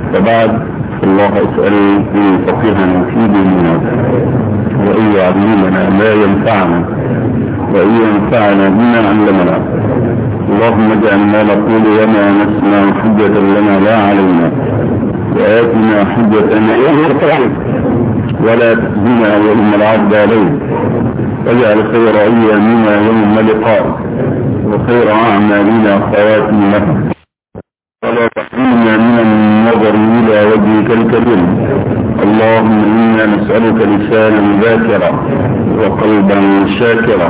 وبعد الله اسأل ان فقهنا في ديننا وان يعلمنا ما ينفعنا وان ينفعنا بما علمنا اللهم اجعل ما نقول وما نسمع حجة لنا لا علينا وآتنا حجتنا ولا تخزنا يوم العبد عليه واجعل خير ايامنا يوم لقائك وخير اعمالنا خواتمها ولا تحرمنا من النظر الى وجهك الكريم اللهم انا نسالك لسانا ذاكرا وقلبا شاكرا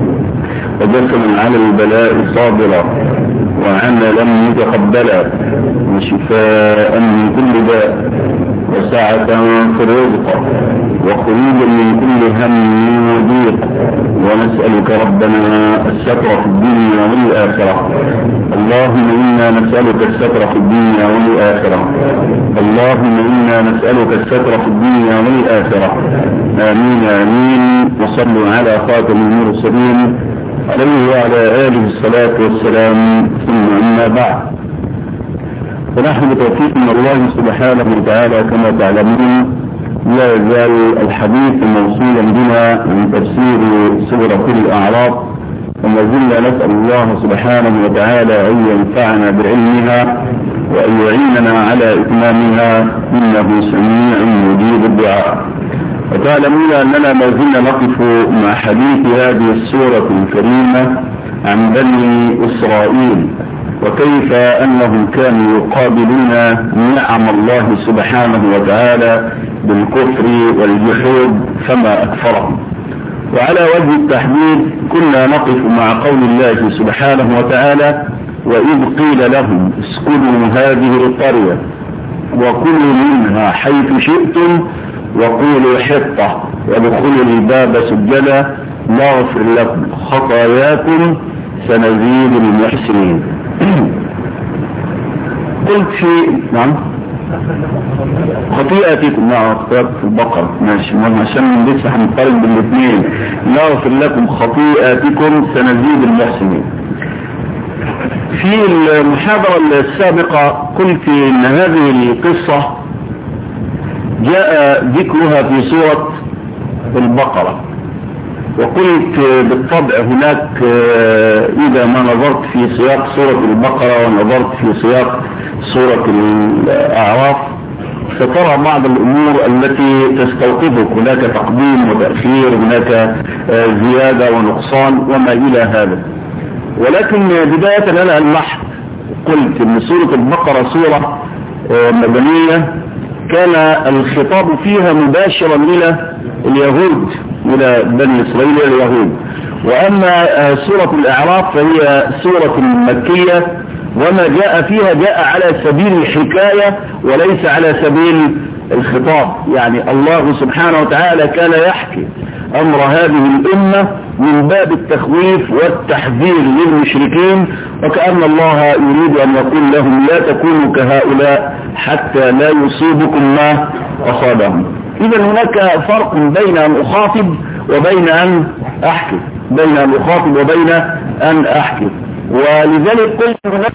وجسما على البلاء صابرا وعملا متقبلا وشفاء من كل داء وسعة في الرزق وخروجا من كل هم وضيق ونسألك ربنا الستر في الدنيا والآخرة اللهم إنا نسألك الستر في الدنيا والآخرة اللهم إنا نسألك الستر في الدنيا والآخرة آمين آمين وصلوا على خاتم المرسلين عليه وعلى آله الصلاة والسلام ثم أما بعد فنحن بتوفيق من الله سبحانه وتعالى كما تعلمون لا يزال الحديث موصولا بنا من تفسير سورة الأعراف وما زلنا نسأل الله سبحانه وتعالى أن ينفعنا بعلمها وأن يعيننا على إتمامها إنه سميع مجيب الدعاء وتعلمون أننا ما زلنا نقف مع حديث هذه السورة الكريمة عن بني إسرائيل وكيف أنهم كانوا يقابلون نعم الله سبحانه وتعالى بالكفر والجحود فما أكفرهم وعلى وجه التحديد كنا نقف مع قول الله سبحانه وتعالى وإذ قيل لهم اسكنوا هذه القرية وكلوا منها حيث شئتم وقولوا حطة وادخلوا الباب سجدا نغفر لكم خطاياكم سنزيد المحسنين قلت في نعم خطيئتكم نعم خطيئة في البقر ماشي عشان لسه هنقارن بالاثنين نغفر لكم خطيئتكم سنزيد المحسنين في المحاضرة السابقة قلت ان هذه القصة جاء ذكرها في سورة البقرة وقلت بالطبع هناك إذا ما نظرت في سياق سورة البقرة ونظرت في سياق سورة الأعراف سترى بعض الأمور التي تستوقفك هناك تقديم وتأخير هناك زيادة ونقصان وما إلى هذا ولكن بداية أنا ألمحت قلت أن سورة البقرة سورة مدنية كان الخطاب فيها مباشرا إلى اليهود إلى بني إسرائيل اليهود وأما سورة الأعراف فهي سورة مكية وما جاء فيها جاء على سبيل الحكاية وليس على سبيل الخطاب يعني الله سبحانه وتعالى كان يحكي أمر هذه الأمة من باب التخويف والتحذير للمشركين وكأن الله يريد أن يقول لهم لا تكونوا كهؤلاء حتى لا يصيبكم ما أصابهم إذا هناك فرق بين أن أخاطب وبين أن أحكي بين أن أخاطب وبين أن أحكي ولذلك قلت هناك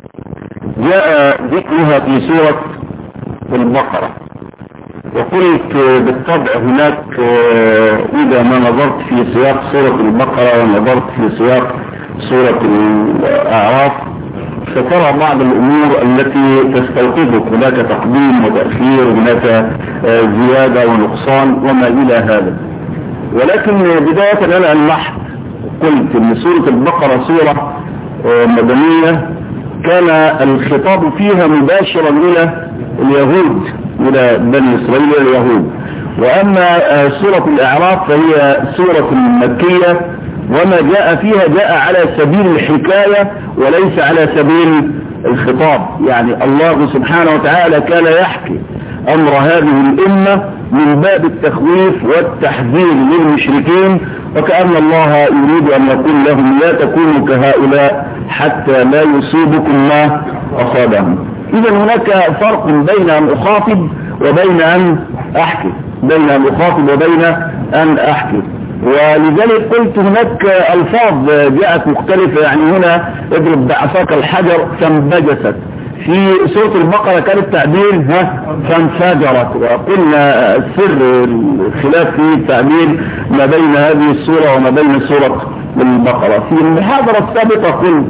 جاء ذكرها في سورة البقرة وقلت بالطبع هناك إذا ما نظرت في سياق سورة البقرة ونظرت في سياق سورة الأعراف سترى بعض الأمور التي تستوقفك هناك تقديم وتأخير هناك زيادة ونقصان وما إلى هذا ولكن بداية أنا ألمحت قلت أن سورة البقرة سورة مدنية كان الخطاب فيها مباشرا إلى اليهود إلى بني إسرائيل اليهود وأما سورة الأعراف فهي سورة مكية وما جاء فيها جاء على سبيل الحكاية وليس على سبيل الخطاب يعني الله سبحانه وتعالى كان يحكي أمر هذه الأمة من باب التخويف والتحذير للمشركين وكأن الله يريد أن يقول لهم لا تكونوا كهؤلاء حتى لا يصيبكم ما أصابهم إذا هناك فرق بين أن أخاطب وبين أن أحكي بين أن أخاطب وبين أن أحكي ولذلك قلت هناك ألفاظ جاءت مختلفة يعني هنا اضرب بعصاك الحجر فانبجست في سورة البقرة كان التعبير ها فانفجرت وقلنا سر الخلاف في التعبير ما بين هذه السورة وما بين سورة البقرة في المحاضرة السابقة قلت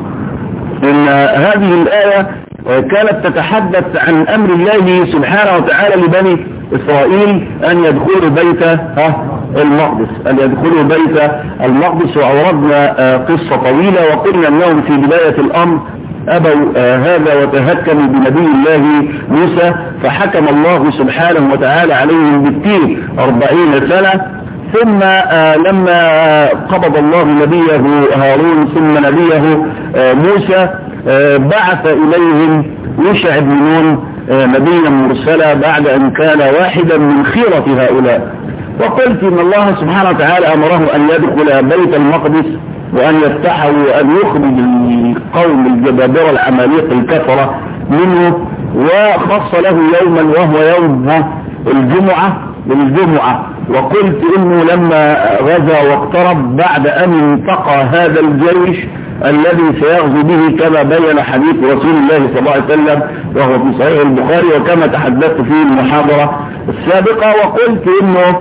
ان هذه الآية كانت تتحدث عن امر الله سبحانه وتعالى لبني اسرائيل ان يدخلوا بيت المقدس ان يدخلوا بيت المقدس واوردنا قصة طويلة وقلنا انهم في بداية الامر ابوا هذا وتهكموا بنبي الله موسى فحكم الله سبحانه وتعالى عليهم بالتين اربعين سنة ثم لما قبض الله نبيه هارون ثم نبيه موسى بعث إليهم يشع بن نون نبيا مرسلا بعد أن كان واحدا من خيرة هؤلاء وقلت إن الله سبحانه وتعالى أمره أن يدخل بيت المقدس وأن يفتحه وأن يخرج القوم الجبابرة العماليق الكفرة منه وخص له يوما وهو يوم الجمعة الجمعة وقلت انه لما غزا واقترب بعد ان انتقى هذا الجيش الذي سيغزو به كما بين حديث رسول الله صلى الله عليه وسلم وهو في صحيح البخاري وكما تحدثت في المحاضرة السابقة وقلت انه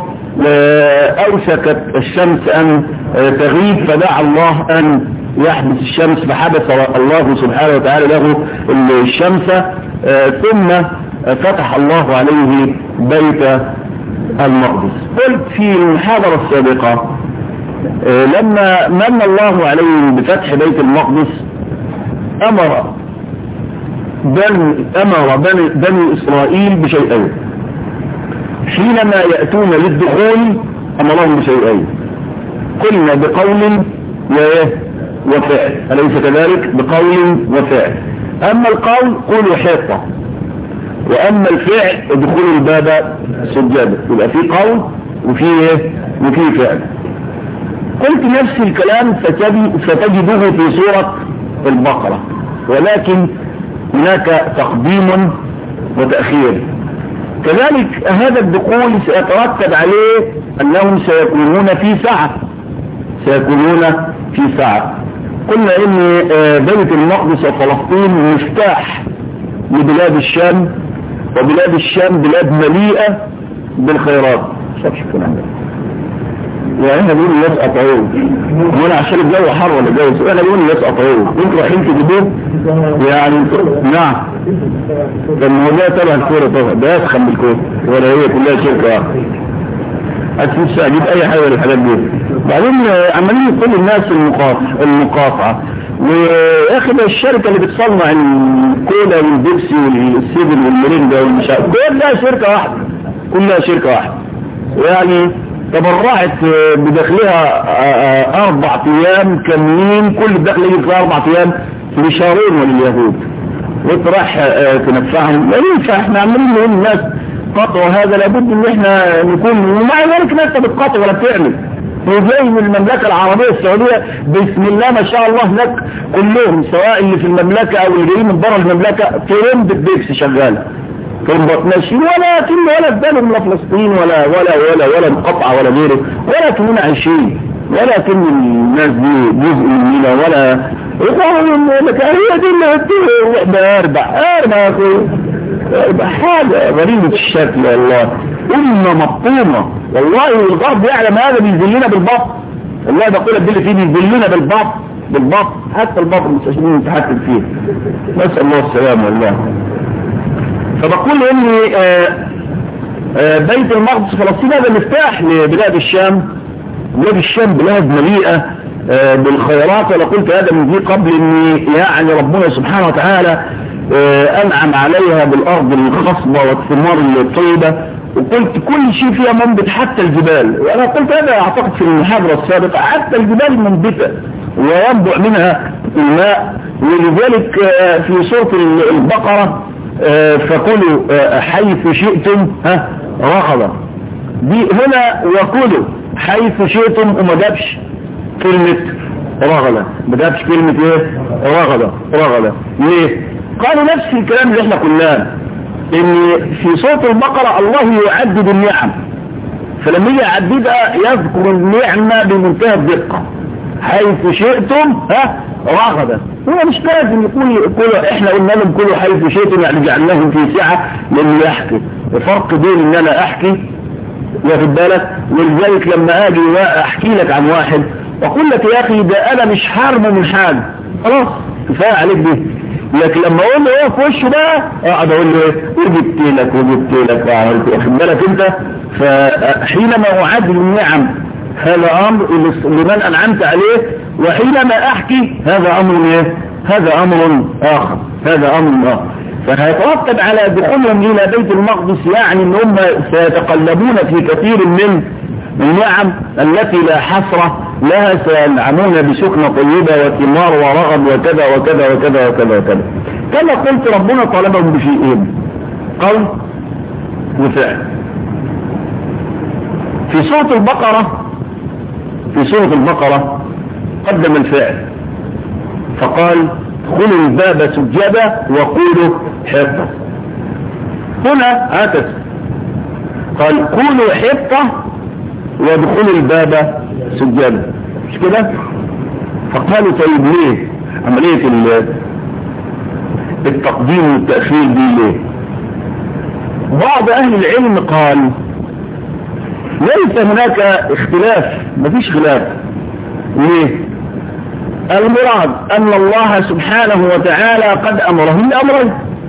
اوشكت الشمس ان تغيب فدعا الله ان يحبس الشمس فحبس الله سبحانه وتعالى له الشمس ثم فتح الله عليه بيت المقدس قلت في المحاضرة السابقة لما من الله عليهم بفتح بيت المقدس أمر بني أمر بني, بني إسرائيل بشيئين حينما يأتون للدخول أمرهم بشيئين قلنا بقول وفعل أليس كذلك بقول وفعل أما القول قولوا حيطة واما الفعل دخول الباب سجادة يبقى في قول وفي ايه وفي فعل قلت نفس الكلام ستجده في سورة البقرة ولكن هناك تقديم وتأخير كذلك هذا الدخول سيترتب عليه انهم سيكونون في ساعة سيكونون في ساعة قلنا ان بيت المقدس وفلسطين مفتاح لبلاد الشام وبلاد الشام بلاد مليئة بالخيرات شوفش الكلام ده يعني احنا بنقول الناس قطعوه وانا عشان الجو حر ولا الجو انا بقول الناس قطعوه انتوا رايحين تجيبوه يعني نعم ده الموضوع تبع الكوره طبعا ده يسخن من الكوره ولا هي كلها شركه واحده هتفوت اجيب اي حاجه من الحاجات دي بعدين عمالين كل الناس المقاطعه المقاطعه واخي الشركة اللي بتصنع الكولا والبيبسي والسيفن والمرينجا والمشا كلها شركة واحدة كلها شركة واحدة يعني تبرعت بدخلها اربع ايام كاملين كل الدخل يجي في اربع ايام لشهرين ولليهود وانت رايح تنفعهم لا ينفع احنا عمالين نقول الناس قطع هذا لابد ان احنا نكون ومع ذلك ناس بتقطع ولا بتعمل وجاي من المملكة العربية السعودية بسم الله ما شاء الله هناك كلهم سواء اللي في المملكة او اللي جايين من بره المملكة ترند بيكس شغالة تربط ماشيين ولا كن ولا بالهم لا فلسطين ولا ولا ولا ولا مقطعة ولا غيره ولا كنا عايشين ولا كن الناس دي جزء مننا ولا لك هي دي اللي اربع اربع يا اخوي حاجة غريبة الشكل والله أمة مبطومة والله الغرب يعلم هذا بيذلنا بالبطن والله بقول الدل فيه بيذلنا بالبطن بالبطن حتى البطن مش عشان نتحكم فيه نسأل الله السلامة والله فبقول ان آآ آآ بيت المقدس فلسطين هذا مفتاح لبلاد الشام بلاد الشام بلاد مليئة بالخيرات وانا قلت هذا من دي قبل ان يعني ربنا سبحانه وتعالى انعم عليها بالارض الخصبة والثمار الطيبة وقلت كل شيء فيها منبت حتى الجبال وانا قلت هذا اعتقد في المحاضرة السابقة حتى الجبال منبتة وينبع منها الماء ولذلك في سورة البقرة فكلوا حيث شئتم ها رغدا دي هنا وكلوا حيث شئتم وما جابش كلمة رغدا ما جابش كلمة ايه رغدا رغدا ليه قالوا نفس الكلام اللي احنا قلناه ان في صوت البقرة الله يعدد النعم فلما يجي يعددها يذكر النعمة بمنتهى الدقة حيث شئتم ها رغدا هو مش لازم يقول كله احنا قلنا لهم كله حيث شئتم يعني جعلناهم في سعة لانه يحكي الفرق بين ان انا احكي واخد بالك ولذلك لما اجي احكي لك عن واحد واقول لك يا اخي ده انا مش حارمه من حاجه خلاص كفايه عليك دي لكن لما اقول له ايه في وشه بقى اقعد اقول له ايه وجبت لك وجبت لك وعملت واخد بالك انت فحينما اعدل النعم هذا امر لمن انعمت عليه وحينما احكي هذا امر ايه هذا امر اخر هذا امر اخر فهيترتب على دخولهم الى بيت المقدس يعني ان هم سيتقلبون في كثير من النعم التي لا حصر لها سينعمون بسكنة طيبة وثمار ورغب وكذا وكذا وكذا وكذا وكذا كما قلت ربنا طلبهم بشيئين قول وفعل في سورة البقرة في سورة البقرة قدم الفعل فقال خلوا الباب سجدا وقولوا حطة هنا عكس قال قولوا حطة وادخلوا الباب سجدا مش كده فقالوا طيب ليه عملية التقديم والتأخير دي ليه بعض اهل العلم قال ليس هناك اختلاف مفيش خلاف ليه المراد ان الله سبحانه وتعالى قد امرهم بامرين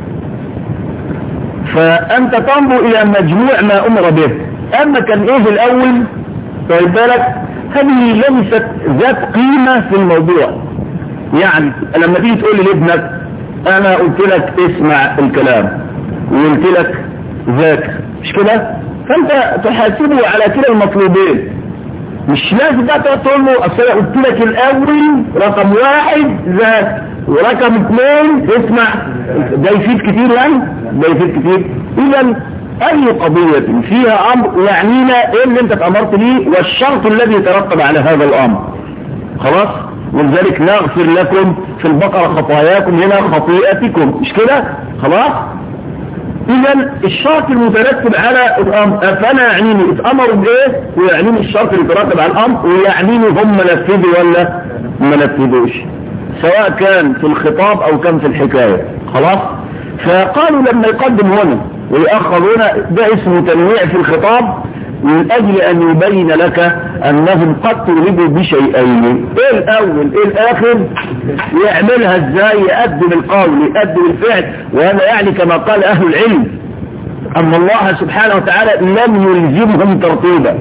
فانت تنظر الى مجموع ما امر به اما كان ايه الاول طيب بالك هذه ليست ذات قيمة في الموضوع يعني لما تيجي تقول لابنك انا قلت لك اسمع الكلام وقلت لك ذاكر مش كده فانت تحاسبه على كده المطلوبين مش لازم بقى تقول له اصل انا قلت لك الاول رقم واحد ذاكر ورقم اثنين اسمع ده يفيد كتير يعني ده يفيد كتير اذا اي قضية فيها امر يعنينا ايه اللي انت اتأمرت ليه والشرط الذي يترتب على هذا الامر خلاص ولذلك نغفر لكم في البقرة خطاياكم هنا خطيئتكم مش كده خلاص اذا الشرط المترتب على الامر فانا يعنيني اتأمروا بايه ويعنيني الشرط اللي يترتب على الامر ويعنيني هم نفذوا ولا ما نفذوش سواء كان في الخطاب او كان في الحكاية خلاص فقالوا لما يقدم هنا ويأخر هنا ده اسمه تنويع في الخطاب من اجل ان يبين لك انهم قد طولبوا بشيئين ايه الاول ايه الاخر يعملها ازاي يقدم القول يقدم الفعل وهذا يعني كما قال اهل العلم ان الله سبحانه وتعالى لم يلزمهم ترتيبا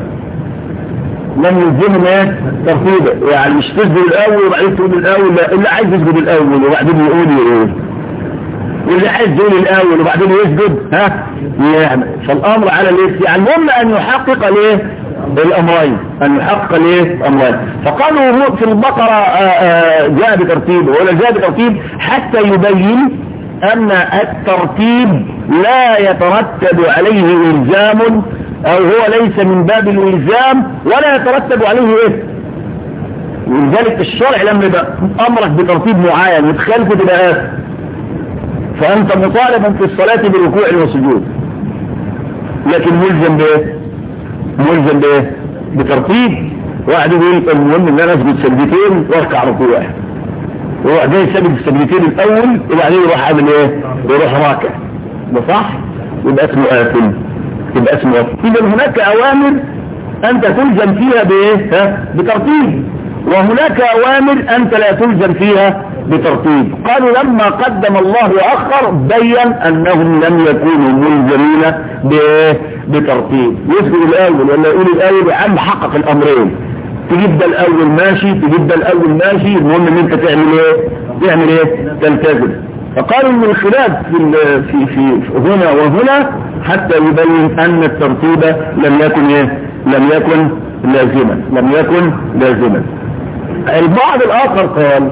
لم يلزمهم ايه ترتيبا يعني مش تسجد الاول وبعدين تقول الاول لا اللي عايز يسجد الاول وبعدين يقول يقول واللي عايز يقول الاول وبعدين يسجد ها يعمل فالامر على ليه يعني المهم ان يحقق ليه الامرين ان يحقق ليه الامرين فقالوا في البقرة جاء بترتيب ولا جاء بترتيب حتى يبين ان الترتيب لا يترتب عليه الزام او هو ليس من باب الالزام ولا يترتب عليه ايه ولذلك الشرع لما يبقى امرك بترتيب معين وتخالفه تبقى ايه فأنت مطالب في الصلاة بركوع وسجود لكن ملزم بايه ملزم بايه بترتيب واحد يقول المهم ان انا اسجد سجدتين واركع ركوع هو جاي يسجد السجدتين الاول وبعدين يروح عامل ايه يروح راكع ده صح يبقى اسمه آثم يبقى اسمه اذا هناك اوامر انت تلزم فيها بايه ها بترتيب وهناك اوامر انت لا تلزم فيها بترتيب قالوا لما قدم الله واخر بين انهم لم يكونوا ملزمين بترتيب يسجد الاول ولا يقول الاول عم حقق الامرين تجيب ده الاول ماشي تجيب ده الاول ماشي المهم ان انت تعمل ايه تعمل ايه تلتزم فقالوا ان الخلاف في, في, في هنا وهنا حتى يبين ان الترتيب لم يكن ايه لم يكن لازما لم يكن لازما البعض الاخر قال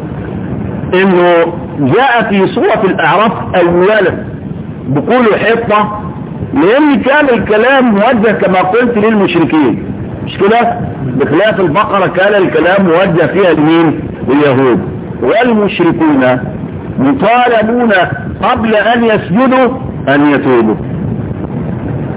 انه جاء في سورة الاعراف اولا بقول حطة لان كان الكلام موجه كما قلت للمشركين مش كده بخلاف البقرة كان الكلام موجه فيها لمين اليهود والمشركون مطالبون قبل ان يسجدوا ان يتوبوا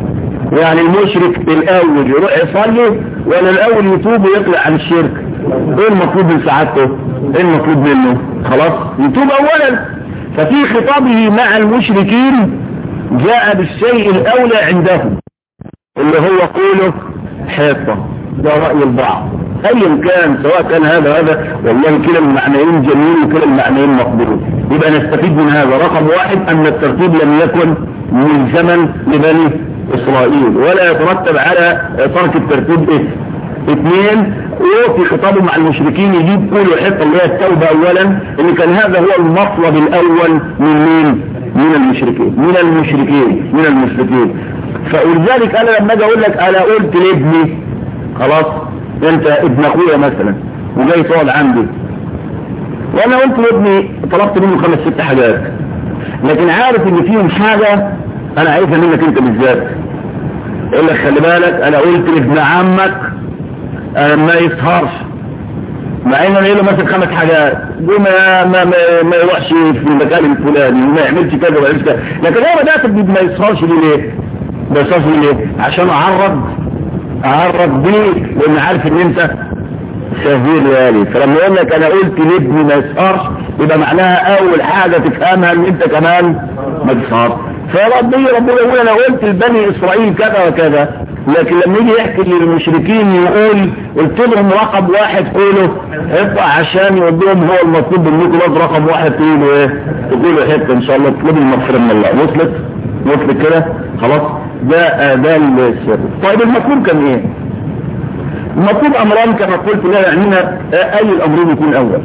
يعني المشرك الاول يروح يصلي ولا الاول يتوب ويطلع عن الشرك ايه المطلوب من سعادته ايه المطلوب منه خلاص يتوب اولا ففي خطابه مع المشركين جاء بالشيء الاولى عندهم اللي هو قوله حيطة ده رأي البعض ايا كان سواء كان هذا هذا والله كلا المعنيين جميل وكلا المعنيين مقبول يبقى نستفيد من هذا رقم واحد ان الترتيب لم يكن ملزما لبني اسرائيل ولا يترتب على ترك الترتيب ايه اثنين وفي خطابه مع المشركين يجيب كل حته اللي هي التوبه اولا ان كان هذا هو المطلب الاول من مين من المشركين من المشركين من المشركين فلذلك انا لما اجي اقول لك انا قلت لابني خلاص انت ابن اخويا مثلا وجاي تقعد عندي وانا قلت لابني طلبت منه خمس ست حاجات لكن عارف ان فيهم حاجه انا عايزها منك انت بالذات اقول لك خلي بالك انا قلت لابن عمك أنا ما يسهرش مع ان انا له مثلا خمس حاجات ما ما ما, ما يروحش في المكان الفلاني وما يعملش كذا وما يعملش كذا لكن هو بدات ما يسهرش ليه ليه؟ ما يسهرش ليه؟ عشان اعرض اعرض بيك لان عارف ان انت شهير يالي فلما يقول لك انا قلت لابني ما يسهرش يبقى معناها اول حاجه تفهمها ان انت كمان ما تسهرش فربي ربنا يقول انا قلت لبني اسرائيل كذا وكذا لكن لما يجي يحكي للمشركين يقول قلت لهم رقم واحد قولوا اطلع عشان يقول لهم هو المطلوب منكم لازم رقم واحد تقولوا ايه تقولوا حته ان شاء الله تطلبوا المغفره من الله وصلت وصلت كده خلاص ده ده السر طيب المطلوب كان ايه المطلوب امران كما قلت لا يعنينا اي الامرين يكون اول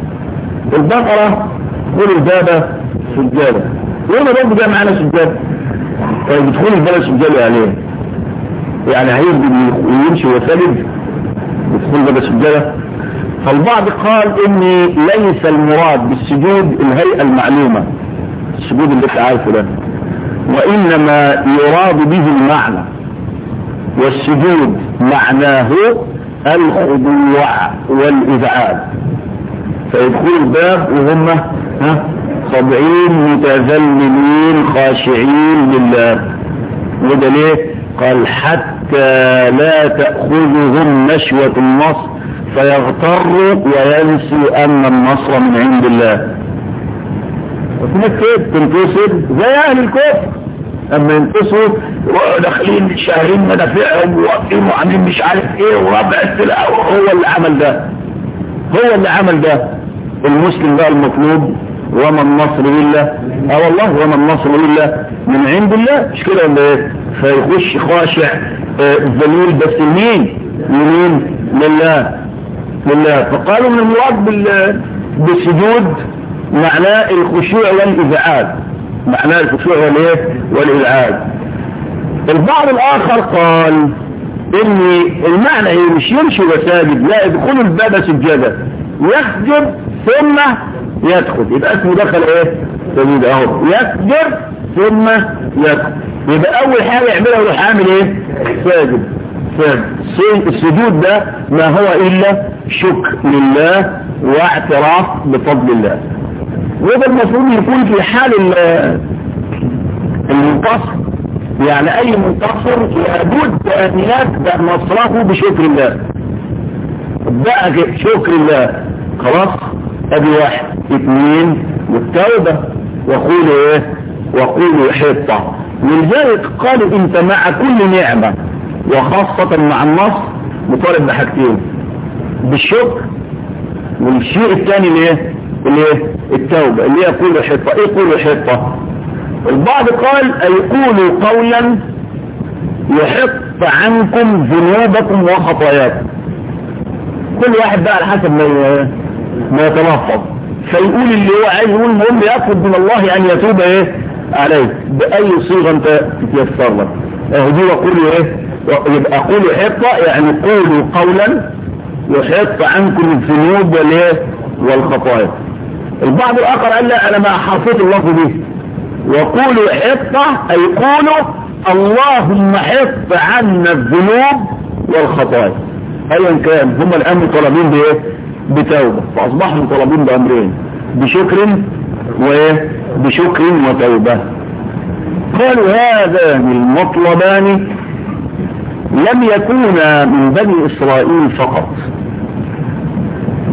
البقره قول البابه سجاده وهنا برضه جاء معانا سجاده طيب يدخل البلد سجاده عليه يعني هيرضي ويمشي وسجد يدخل بدا سجادة فالبعض قال ان ليس المراد بالسجود الهيئة المعلومة السجود اللي انت عارفه ده وانما يراد به المعنى والسجود معناه الخضوع والاذعان فيدخل الباب وهم ها خاضعين متذللين خاشعين لله وده ليه قال حتى لا تأخذهم نشوة النصر فيغتروا وينسوا أن النصر من عند الله وفي ناس كده تنتصر زي أهل الكفر أما ينتصروا داخلين شاهرين مدافعهم وواقفين وعاملين مش عارف ايه وربع السلاح هو اللي عمل ده هو اللي عمل ده المسلم بقى المطلوب وما النصر إلا اه والله وما النصر إلا من عند الله مش كده ولا ايه فيخش خاشع ذليل بس لمين لمين لله لله فقالوا من المراد بالسجود معناه الخشوع والإذعاد معناه الخشوع والايه والإذعاد البعض الآخر قال ان المعنى ايه مش يمشي وساجد لا يدخل الباب سجادة يسجد ثم يدخل يبقى اسمه دخل ايه سجود اهو يسجد ثم يدخل يبقى اول حاجة يعملها يروح عامل ايه ساجد ساجد السجود ده ما هو الا شكر لله واعتراف بفضل الله وده المفروض يكون في حال المنتصر يعني اي منتصر لابد ان يبدا نصره بشكر الله بقى شكر الله خلاص ادي واحد اثنين والتوبة وقولوا ايه وقولوا حطة ولذلك قالوا انت مع كل نعمة وخاصة مع النصر مطالب بحاجتين بالشكر والشيء الثاني اللي ايه اللي ايه التوبة اللي هي قولوا حطة ايه قولوا حطة البعض قال اي قولوا قولا يحط عنكم ذنوبكم وخطاياكم كل واحد بقى على حسب ما ما يتلفظ فيقول اللي هو عايز يقول المهم يطلب من الله ان يتوب ايه عليه باي صيغه انت تتيسر لك اهو دي وقولوا ايه يبقى قولوا حطه يعني قولوا قولا يحط عنكم الذنوب والايه والخطايا البعض الاخر قال لا انا ما حافظ اللفظ دي وقولوا حطه اي قولوا اللهم حط عنا الذنوب والخطايا ايا كان هم الان مطالبين بايه بتوبة فاصبحوا مطالبين بامرين بشكر وايه بشكر وتوبة قالوا هذان المطلبان لم يكونا من بني اسرائيل فقط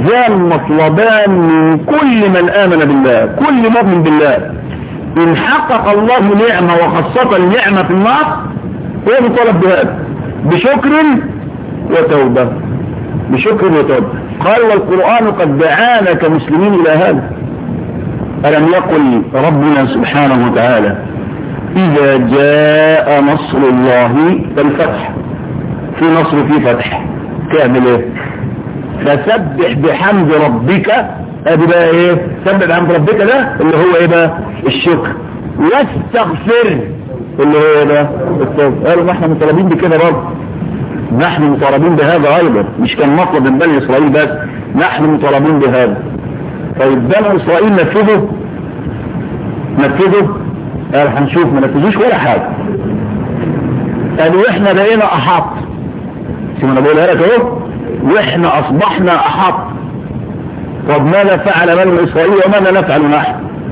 زال مطلبان من كل من آمن بالله كل مؤمن بالله إن حقق الله نعمة وخاصة النعمة في النار هو مطالب بهذا بشكر وتوبة بشكر وتوبة قال والقرآن قد دعانا كمسلمين إلى هذا ألم يقل ربنا سبحانه وتعالى إذا جاء نصر الله الفتح في نصر في فتح تعمل ايه فسبح بحمد ربك ادي بقى ايه سبح بحمد ربك ده اللي هو ايه بقى الشكر واستغفر اللي هو ايه بقى التوبه قالوا ما احنا مطالبين بكده برضه نحن مطالبين بهذا ايضا مش كان مطلب من بني اسرائيل بس نحن مطالبين بهذا طيب بني اسرائيل نفذوا نفذوا قال هنشوف ما نفذوش ولا حاجه قالوا احنا بقينا احاط شو انا بقولها لك اهو واحنا اصبحنا احط طب ماذا فعل بنو اسرائيل وماذا نفعل نحن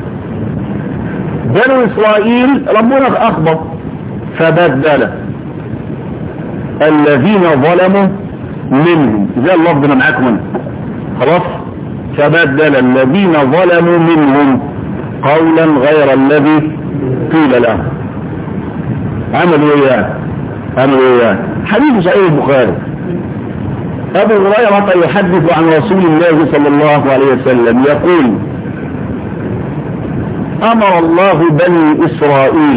بنو اسرائيل ربنا اخبر فبدل الذين ظلموا منهم زي اللفظ انا معاكم هنا خلاص فبدل الذين ظلموا منهم قولا غير الذي قيل لهم عملوا اياه عملوا اياه حديث صحيح البخاري أبو هريرة يحدث عن رسول الله صلى الله عليه وسلم يقول أمر الله بني إسرائيل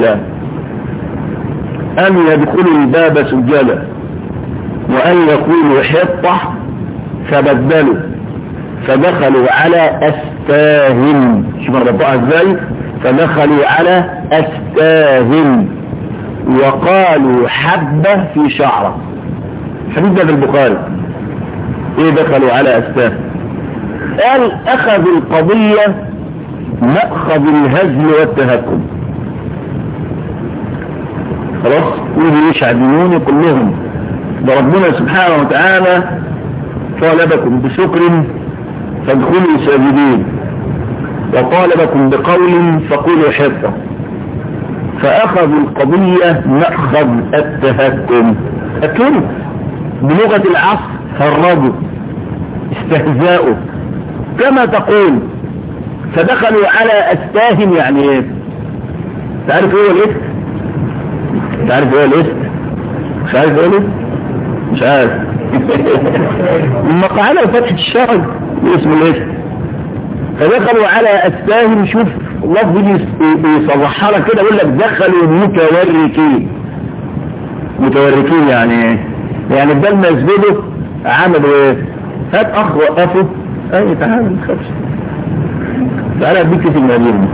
أن يدخلوا الباب سجلا وأن يقولوا حطة فبدلوا فدخلوا على أستاهم شوف أنا بطقها إزاي فدخلوا على أستاهم وقالوا حبة في شعرة حديث ده في البخاري ايه دخلوا على أستاه قال أخذ القضية مأخذ الهزل والتهكم خلاص يجي يشعبنون كلهم ده ربنا سبحانه وتعالى طالبكم بشكر فادخلوا ساجدين وطالبكم بقول فقولوا حفظة فأخذوا القضية مأخذ التهكم أكلوا بلغة العصر هرجوا استهزاؤوا كما تقول فدخلوا على أستاهم يعني ايه تعرف ايه الاسم تعرف ايه الاسم مش عارف ايه الاسم مش عارف المقعدة فتح الشرج اسم الاسم فدخلوا على أستاهم شوف لفظ يصرحها لك كده يقول لك دخلوا متوركين متوركين يعني ايه يعني بدل ما يسجدوا عملوا ايه هات اخ وقفوا اي تعالى ما تخافش تعالى اديك في المدينة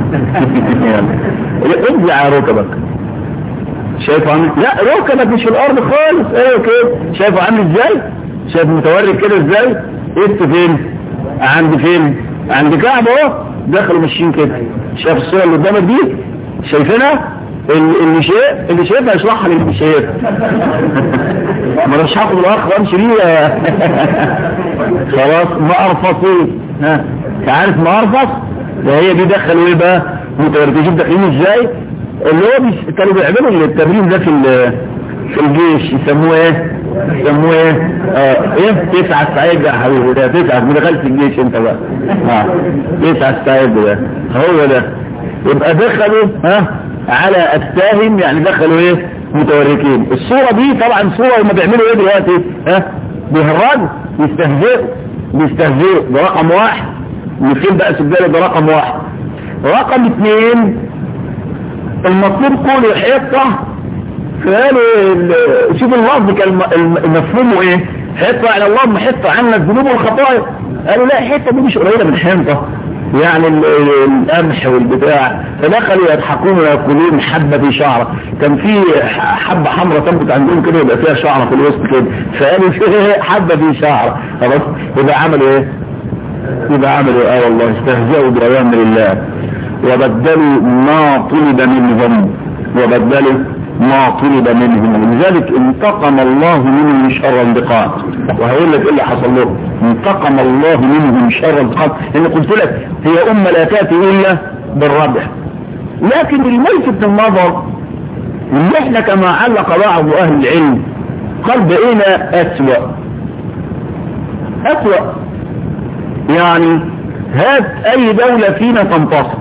ارجع على ركبك شايفه عامل لا ركبك مش في الارض خالص ايوه كده شايفه عامل ازاي شايف متورك كده ازاي ايه فين عند فين عند كعب اهو دخلوا ماشيين كده شايف الصوره اللي قدامك دي شايفينها اللي شايف اللي شايفها يشرحها للي شايف ما انا مش هاخد الاخ وامشي بيه خلاص ما ارفصوا ها عارف ما ارفص ده هي دي دخلوا ايه بقى متوركين داخلين ازاي اللي هو بيش... كانوا بيعملوا التمرين ده في في الجيش يسموه ايه يسموه ايه اه ايه تسعة السعيد يا حبيبي ده تسعة ما دخلت الجيش انت بقى اه تسعة السعيد ده هو ده يبقى دخلوا ها على الساهم يعني دخلوا ايه متوركين الصورة دي طبعا صورة هم بيعملوا ايه دلوقتي ها بيهرجوا يستهزئوا بيستهزئوا ده رقم واحد مثل بقى سجالة ده رقم واحد رقم اثنين المطلوب كله حيطة فقالوا شوف اللفظ كان مفهومه ايه حيطة يعني اللهم حيطة عنا الذنوب والخطايا قالوا لا حيطة دي مش قليلة من حنطة يعني القمح والبتاع فدخلوا يضحكون ويأكلون حبة في شعرة كان في حبة حمراء تنبت عندهم كده يبقى فيها شعرة في الوسط كده فقالوا فيه حبة في شعرة خلاص يبقى عملوا ايه يبقى عملوا اه والله استهزأوا بأوامر الله وبدلوا ما طلب منهم وبدلوا ما طلب منهم ولذلك انتقم الله منهم شر انتقام وهقول لك ايه اللي حصل لهم انتقم الله منهم شر انتقام لان قلت لك هي امه لا تاتي الا بالربح لكن الملفت النظر ان احنا كما علق بعض اهل العلم قال بقينا اسوأ اسوأ يعني هات اي دولة فينا تنتصر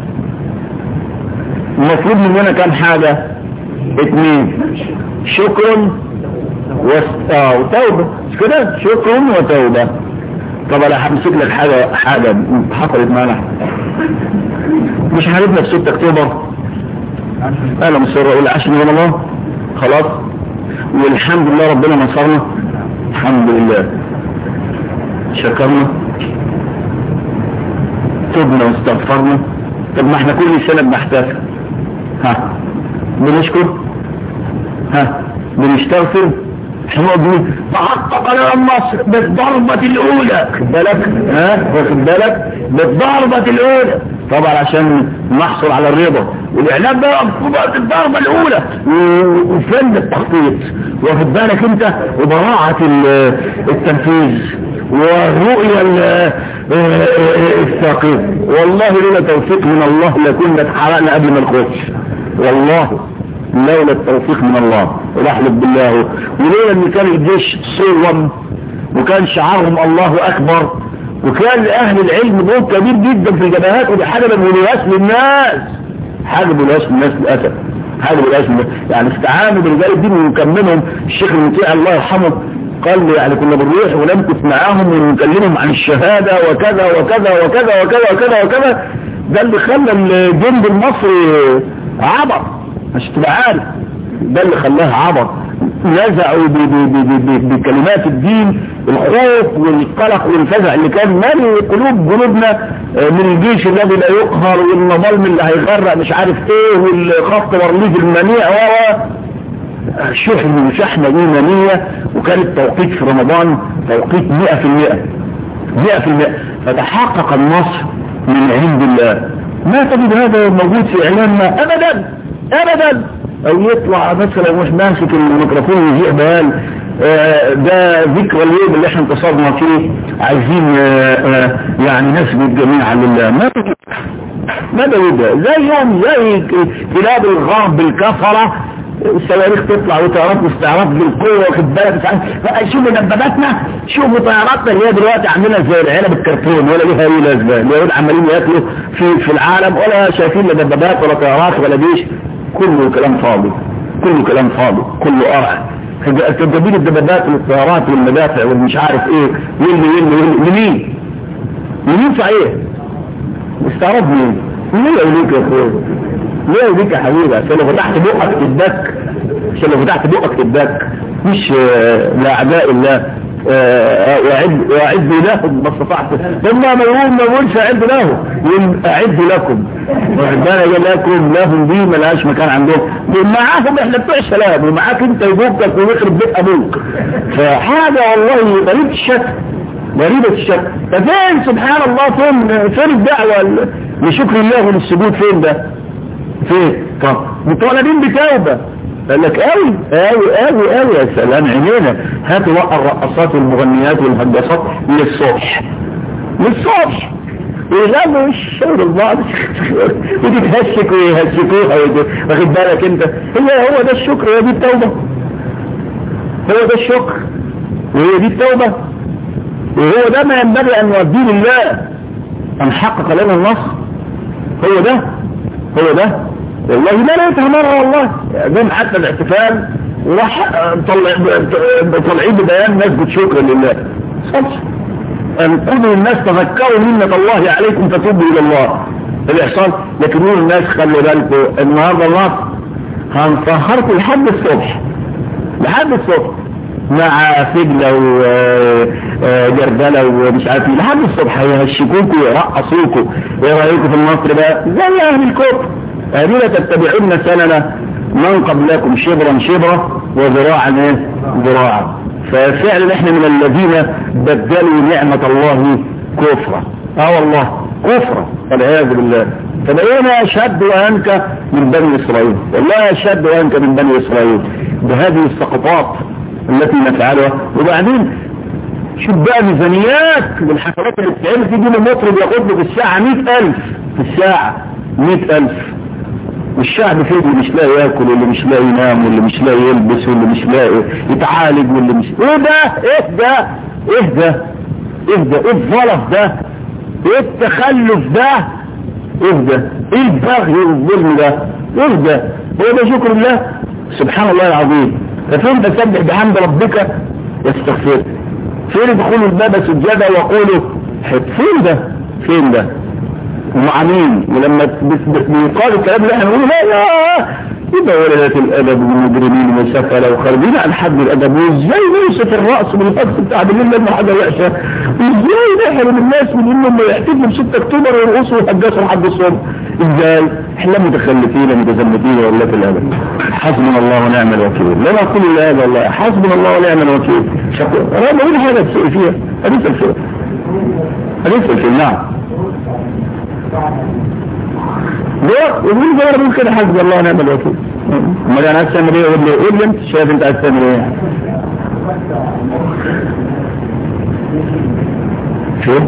المفروض مننا كام حاجة اتنين شكر وس... اه وتوبة مش كده شكر وتوبة طب انا همسك لك حاجة حاجة حصلت معنا مش هنبنى في 6 اكتوبر انا مصر اقول عشان من الله خلاص والحمد لله ربنا نصرنا الحمد لله شكرنا تبنا واستغفرنا طب ما احنا كل سنة بنحتفل ها بنشكر ها بنستغفر حمد تحقق لنا النصر بالضربة الأولى خد بالك ها واخد بالك بالضربة الأولى طبعا عشان نحصل على الرضا والإعلام بقى الضربة الأولى وفن التخطيط واخد بالك أنت وبراعة التنفيذ والرؤية الثاقبة والله لولا توفيق من الله لكنا اتحرقنا قبل ما نخش والله لولا التوفيق من الله ورحمة بالله ولولا ان كان الجيش صوم وكان شعارهم الله اكبر وكان اهل العلم دور كبير جدا في الجبهات ودي حاجة بنقولهاش للناس حاجة بنقولهاش للناس للاسف حاجة بنقولهاش للناس يعني استعانوا برجال الدين ويكملهم الشيخ المطيع الله يرحمه قال لي يعني كنا بنروح ونمكث معاهم ونكلمهم عن الشهادة وكذا وكذا وكذا وكذا وكذا وكذا ده اللي خلى الجند المصري عبر عشان تبقى عارف ده اللي خلاه عبر نزعوا بكلمات الدين الخوف والقلق والفزع اللي كان مالي قلوب جنوبنا من الجيش الذي لا يقهر والنظام اللي هيغرق مش عارف ايه والخط ورليف المنيع و شوف المشاحنة ايمانية وكان التوقيت في رمضان توقيت 100% 100% فتحقق النصر من عند الله ما تجد هذا موجود في اعلامنا ابدا ابدا او يطلع مثلا مش ماسك الميكروفون ويذيع بيان آه ده ذكرى اليوم اللي احنا انتصرنا فيه عايزين آه آه يعني نسجد جميعا لله ما ما ده زي يوم زي كلاب الغرب الكفره الصواريخ تطلع وطيارات واستعراض بالقوة واخد بالك شوفوا دباباتنا شوفوا طياراتنا اللي هي دلوقتي عاملينها زي العيلة بالكرتون ولا ليها اي لازمة اليهود عمالين ياكلوا في في العالم ولا شايفين لا دبابات ولا طيارات ولا جيش كله كلام فاضي كله كلام فاضي كله قرع تجيبين الدبابات والطيارات والمدافع والمش عارف ايه واللي واللي واللي لمين؟ لمين صحيح؟ استعراض مين؟ ليه يوليك يا اخويا؟ ليه يوليك يا حبيبي عشان لو فتحت بقك تدك عشان لو فتحت بقك تدك مش لاعداء الله واعد واعد لهم ما استطعت ثم ما يقول ما يقولش اعد له اعد لكم ربنا قال لكم لهم دي ما لهاش مكان عندهم معاهم احنا بتوع السلام ومعاك انت يجوبك ويخرب بيت ابوك فحاجه والله غريبه الشكل غريبة الشكل ففين سبحان الله فين فين الدعوة لشكر الله وللسجود فين ده فين طب مطالبين بتوبة قال لك قوي قوي قوي قوي يا سلام عينينا هاتوا بقى الرقصات والمغنيات والهجصات للصبح للصبح ويغنوا الشغل البعض وتتهشك ويهشكوها واخد بالك انت هي هو ده الشكر هي دي التوبة هو ده الشكر وهي دي التوبة وهو ده ما ينبغي ان نوديه لله ان حقق لنا النصر هو ده هو ده والله ما لقيتها مرة والله جم حتى الاحتفال وراح طلعين ببيان نسجد شكرا لله صلص أن قولوا الناس تذكروا منة الله عليكم فتوبوا إلى الله الإحسان لكن قولوا الناس خلوا بالكم النهاردة الله هنسهركم لحد الصبح لحد الصبح مع فجلة وجردلة ومش عارف ايه لحد الصبح هيهشكوكوا ويرقصوكوا ايه رايكم في النصر بقى زي اهل الكفر هذه تتبعون سننا من قبلكم شبرا شبرا وذراعا ايه ذراعا ففعلا احنا من الذين بدلوا نعمة الله كفرا اه والله كفرا والعياذ بالله فبقينا اشد وانك من بني اسرائيل والله اشد وانك من بني اسرائيل بهذه السقطات التي نفعلها وبعدين شوف بقى ميزانيات والحفلات اللي بتتعمل في دين المطرب ياخد له في الساعة 100000 في الساعة 100000 والشعب فيه اللي مش لاقي ياكل واللي مش لاقي ينام واللي مش لاقي يلبس واللي مش لاقي يتعالج واللي مش ايه ده ايه ده ايه ده اهدى ايه الظلف ده ايه التخلف ده اهدى ايه البغي والظلم ده اهدى هو ده شكر الله سبحان الله العظيم ففين بسبح بحمد ربك واستغفر فين ادخلوا الباب سجدا وقولوا فين ده فين ده ومع مين ولما بيقال الكلام اللي احنا بنقوله لا لا يبقى ولدت الادب والمجرمين وسفل وخارجين عن حد الادب وازاي نوصف الراس بالفصل بتاع بالليل لما حاجه وحشه وازاي نحرم الناس من انهم يحتفلوا ب 6 اكتوبر ويرقصوا ويحجزوا لحد الصبح ازاي احنا متخلفين متزمتين ولا في الادب حسبنا الله ونعم الوكيل لا نقول الا هذا والله حسبنا الله ونعم الوكيل شكرا انا بقول حاجه تسال فيها هنسال فيها هنسال فيها نعم ليه يقول غير ممكن حسب الله ونعم الوكيل ما انا عايز تعمل ايه يقول لي قول لي انت شايف انت عايز تعمل ايه شو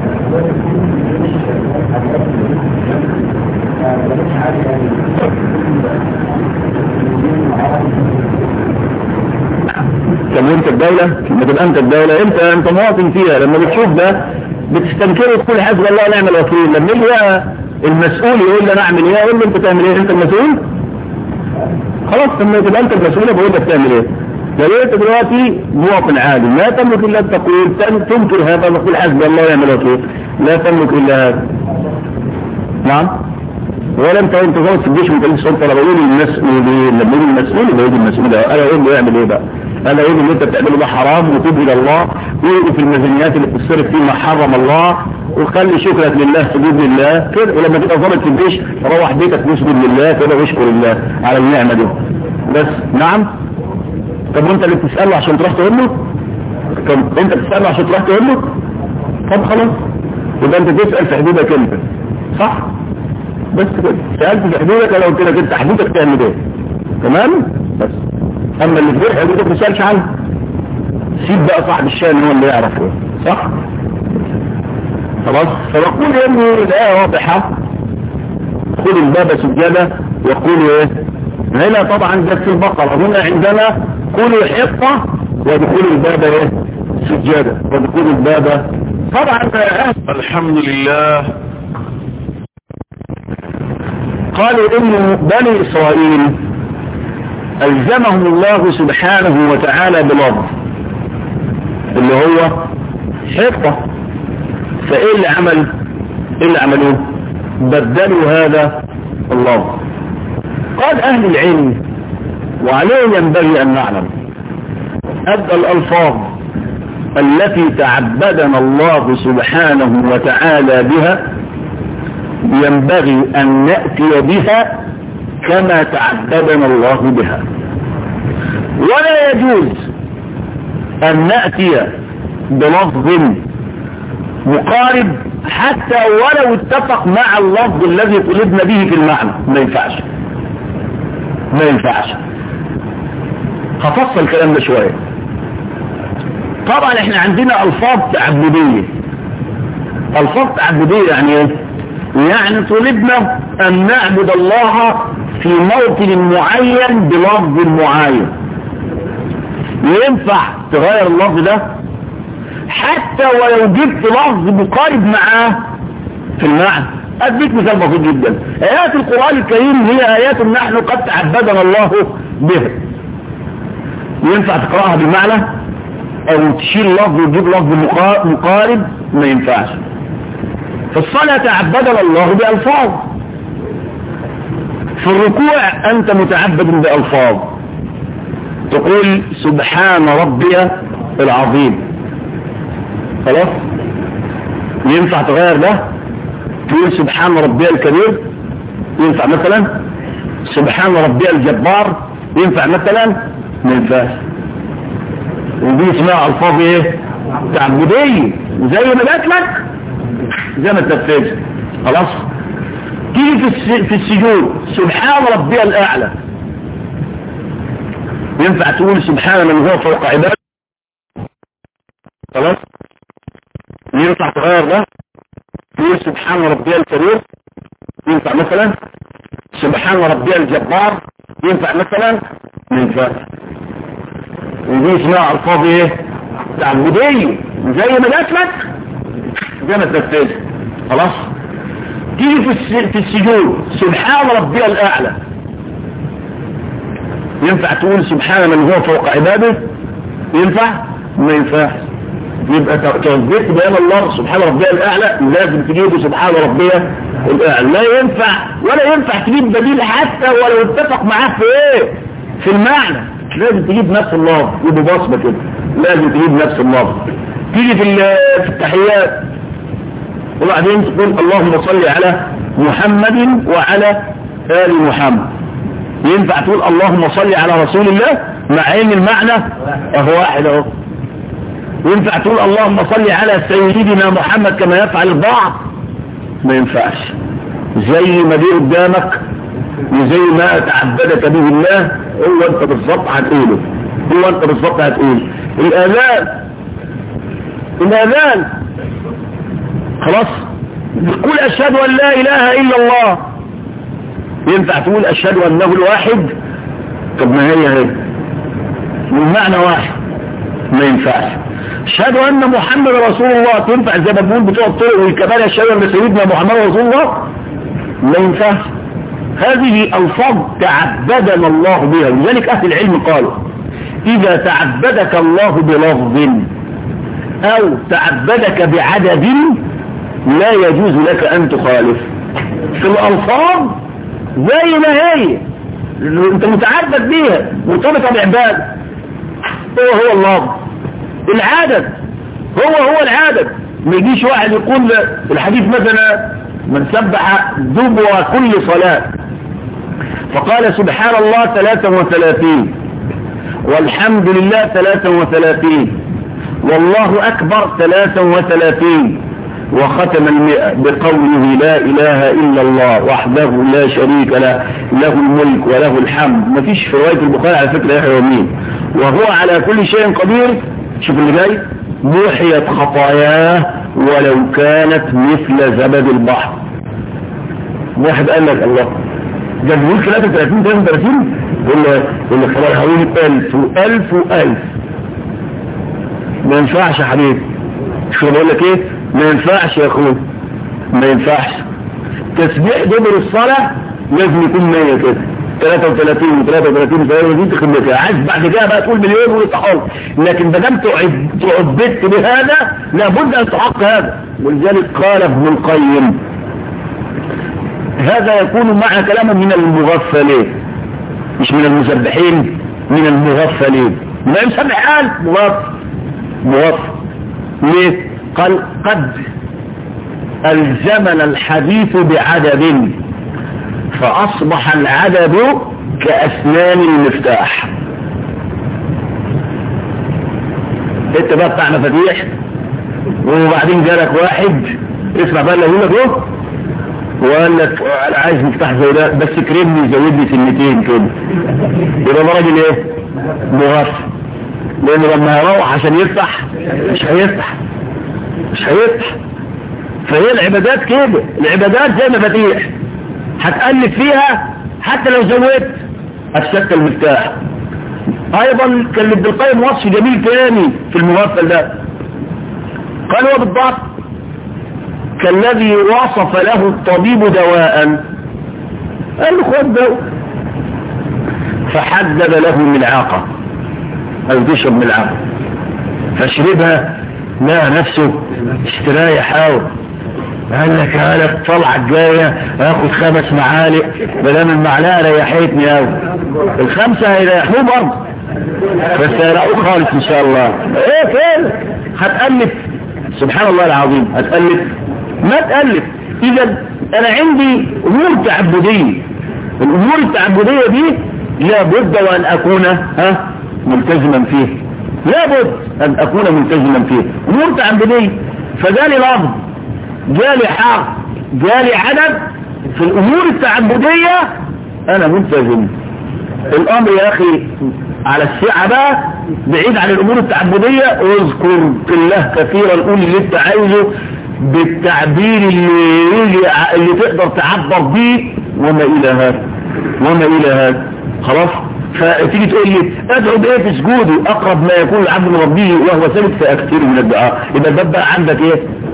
طب وانت الدولة لما تبقى انت الدولة انت انت مواطن فيها لما بتشوف ده بتستنكره تقول حسب الله ونعم الوكيل لما يجي بقى المسؤول يقول لي انا اعمل ايه اقول له انت تعمل ايه انت المسؤول خلاص لما تبقى انت المسؤول بقول لك تعمل ايه لو انت دلوقتي مواطن عادي لا تملك الا التقويل تنكر هذا وتقول حسب الله ونعم الوكيل لا تملك الا هذا نعم ولا انت انت غلط في الجيش وانت لسه انت بقول المسؤول لما يجي المسؤول يبقى يجي المسؤول انا اقول له يعمل ايه بقى انا اقول اللي انت بتعمله ده حرام وتوب الى الله ويجي في الميزانيات اللي بتصرف فيه ما حرم الله وخلي شكرك لله سجود لله كده ولما تبقى ظابط في الجيش روح بيتك واسجد لله كده واشكر الله على النعمه دي بس نعم طب وانت اللي بتساله عشان تروح تقول له طب انت بتساله عشان تروح تقول له طب خلاص يبقى انت تسال في حدودك انت صح بس كده سالت في حدودك انا قلت لك انت حدودك تعمل ايه تمام بس اما اللي في غير حدودك ما تسالش عنه سيب بقى صاحب الشان هو اللي يعرف ايه صح خلاص فنقول ان الايه واضحه خذ الباب سجاده وقولوا ايه هنا طبعا ده في البقره هنا عندنا قولوا حقه ودخول الباب ايه سجاده ودخول الباب طبعا الحمد لله قالوا ان بني اسرائيل الزمهم الله سبحانه وتعالى بلفظ اللي هو حقه فايه اللي عمل ايه اللي عملوه بدلوا هذا اللفظ قال اهل العلم وعليه ينبغي ان نعلم ان الالفاظ التي تعبدنا الله سبحانه وتعالى بها ينبغي ان نأتي بها كما تعبدنا الله بها ولا يجوز ان نأتي بلفظ مقارب حتى ولو اتفق مع اللفظ الذي طلبنا به في المعنى ما ينفعش ما ينفعش هفصل الكلام ده شوية طبعا احنا عندنا الفاظ تعبدية الفاظ تعبدية يعني ايه يعني طلبنا ان نعبد الله في موطن معين بلفظ معين ينفع تغير اللفظ ده حتى ولو جبت لفظ مقارب معاه في المعنى اديك مثال بسيط جدا ايات القرآن الكريم هي ايات نحن قد تعبدنا الله بها ينفع تقرأها بالمعنى او تشيل لفظ وتجيب لفظ مقارب ما ينفعش في الصلاة تعبدنا الله بألفاظ في الركوع انت متعبد بألفاظ تقول سبحان ربي العظيم خلاص ينفع تغير ده تقول سبحان ربي الكبير ينفع مثلا سبحان ربي الجبار ينفع مثلا ما ينفعش ودي اسمها الفاظ ايه تعبديه زي ما جات لك زي ما تنفذ خلاص تيجي في في السجود سبحان ربي الاعلى ينفع تقول سبحان من هو فوق عباده خلاص ينفع تغير ده تقول سبحان ربي الكبير ينفع مثلا سبحان ربي الجبار ينفع مثلا ما ينفعش ودي اسمها الفاظ ايه تعبديه زي ما جات لك زي ما تنفذها خلاص تيجي في الس- في السجود سبحان ربي الاعلى ينفع تقول سبحان من هو فوق عباده ينفع ما ينفعش يبقى توظيف بيان الله سبحان ربي الاعلى لازم تجيبه سبحان ربي الاعلى لا ينفع ولا ينفع تجيب بديل حتى ولو اتفق معاه في ايه في المعنى لازم تجيب نفس الله يبقى بصمه كده لازم تجيب نفس الله تيجي في ال- في التحيات وبعدين تقول اللهم صل على محمد وعلى آل محمد ينفع تقول اللهم صل على رسول الله مع ان المعنى اهو واحد اهو ينفع تقول اللهم صل على سيدنا محمد كما يفعل البعض ما ينفعش زي ما دي قدامك وزي ما تعبدك به الله هو انت بالظبط هتقوله هو انت بالظبط هتقول الاذان الاذان خلاص قول اشهد ان لا اله الا الله ينفع تقول اشهد انه الواحد طب ما هي هي المعنى واحد ما ينفعش اشهد ان محمد رسول الله تنفع زي ما بنقول بتوع الطرق والكبار اشهد ان سيدنا محمد رسول الله ما ينفعش هذه الفاظ تعبدنا الله بها لذلك اهل العلم قالوا اذا تعبدك الله بلفظ او تعبدك بعدد لا يجوز لك ان تخالف في الالفاظ زي ما هي انت متعبد بيها مرتبطه بعباده هو هو الله العدد هو هو العدد ما يجيش واحد يقول الحديث مثلا من سبح دبر كل صلاة فقال سبحان الله 33 والحمد لله 33 والله أكبر 33 وختم المئة بقوله لا إله إلا الله وحده لا شريك له له الملك وله الحمد ما فيش في رواية البخاري على فكرة يحيى يمين وهو على كل شيء قدير شوف اللي جاي محيت خطاياه ولو كانت مثل زبد البحر واحد قال لك الله ده بيقول 33 33 يقول له يقول له خلاص هقول 1000 و1000 و1000 ما ينفعش يا حبيبي شو بقول لك ايه ما ينفعش يا اخويا ما ينفعش تسبيح دبر الصلاة لازم يكون 100 كده 33 و 33 33 تخدمتها عايز بعد كده بقى تقول مليون ويتحول لكن ما دام تعبدت بهذا لابد ان تحق هذا ولذلك قال ابن القيم هذا يكون مع كلام من المغفلين مش من المسبحين من المغفلين ما يسبح قال مغفل مغفل ليه قال قد الزمن الحديث بعدد فأصبح العدد كأسنان المفتاح انت بقى بتاع مفاتيح وبعدين جالك واحد اسمع بقى اللي يقول لك اهو وقال لك انا عايز مفتاح زي ده بس كريمني يزود لي سنتين كده يبقى ده راجل ايه مغفل لانه لما يروح عشان يفتح مش هيفتح مش هيفتح فهي العبادات كده العبادات زي مفاتيح هتقلب فيها حتى لو زودت هتشكل المفتاح ايضا كان ابن القيم وصف جميل تاني في المغفل ده قال هو بالضبط كالذي وصف له الطبيب دواء قال له خد دواء فحدد له الملعقه او تشرب ملعقه فشربها لا نفسه استريح قوي قال لك قالك طلعة الجاية اخد خمس معالق بلام المعلقة ريحتني قوي الخمسة هيريحوه برضه بس هيريحوه خالص ان شاء الله ايه فين هتألف سبحان الله العظيم هتألف ما تألف اذا انا عندي امور تعبدية الامور التعبدية دي لابد وان اكون ها ملتزما فيه لابد ان اكون ملتزما فيه امور تعبدية فجالي لفظ جالي حق جالي عدد في الامور التعبدية انا ملتزم الامر يا اخي على الساعة بقى بعيد عن الامور التعبدية اذكر الله كثيرا قول اللي انت عايزه بالتعبير اللي يجي اللي تقدر تعبر بيه وما الى هذا وما الى هذا خلاص فتيجي تقول لي ادعو بايه في سجودي اقرب ما يكون العبد من ربه وهو ثابت فاكثر من الدعاء يبقى ده بقى عندك ايه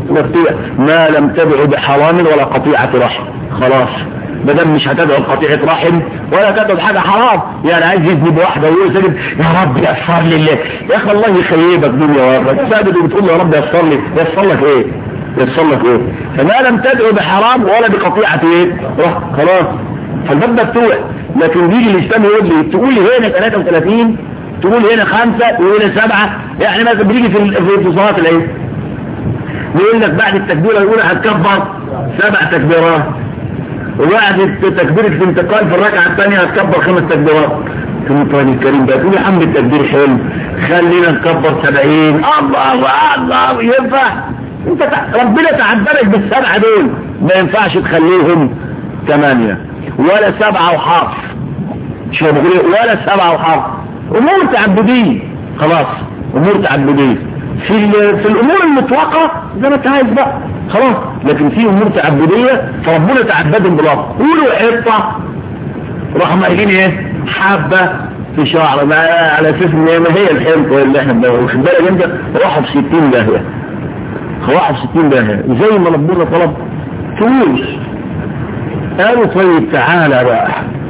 مفتوح ما لم تدعو بحرام ولا قطيعة رحم خلاص ما دام مش هتدعو بقطيعة رحم ولا تدعو بحاجة حرام يعني عايز يزني بواحدة ويقول سجد يا رب يسر لي الله يا اخي الله يخيبك دنيا واخرة تساعدك وبتقول له يا رب يسر لي يسر لك ايه يسر لك ايه فما لم تدعو بحرام ولا بقطيعة ايه رحم خلاص فالباب مفتوح لكن بيجي الاسلام يقول لي تقول لي هنا 33 تقول هنا خمسة وهنا سبعة يعني مثلا بيجي في في صلاة العيد يقول لك بعد التكبيرة الأولى هتكبر سبع تكبيرات وبعد تكبيرة الانتقال في الركعة الثانية هتكبر خمس تكبيرات في القرآن الكريم بقى تقول يا عم التكبير حلو خلينا نكبر سبعين الله الله ينفع انت تع... ربنا تعبدك بالسبعة دول ما ينفعش تخليهم ثمانية ولا سبعة وحرف شو بقول ولا سبعة وحرف امور تعبدية خلاص امور تعبدية في في الامور المطلقة زي ما انت عايز بقى خلاص لكن في امور تعبدية فربنا تعبدهم بالله قولوا حطة راحوا قايلين ايه حبة في شعر على اساس ان ما هي الحنطة اللي احنا بنقول خد بالك انت راحوا في 60 داهية راحوا في 60 داهية زي ما ربنا طلب تقول قالوا طيب تعالى بقى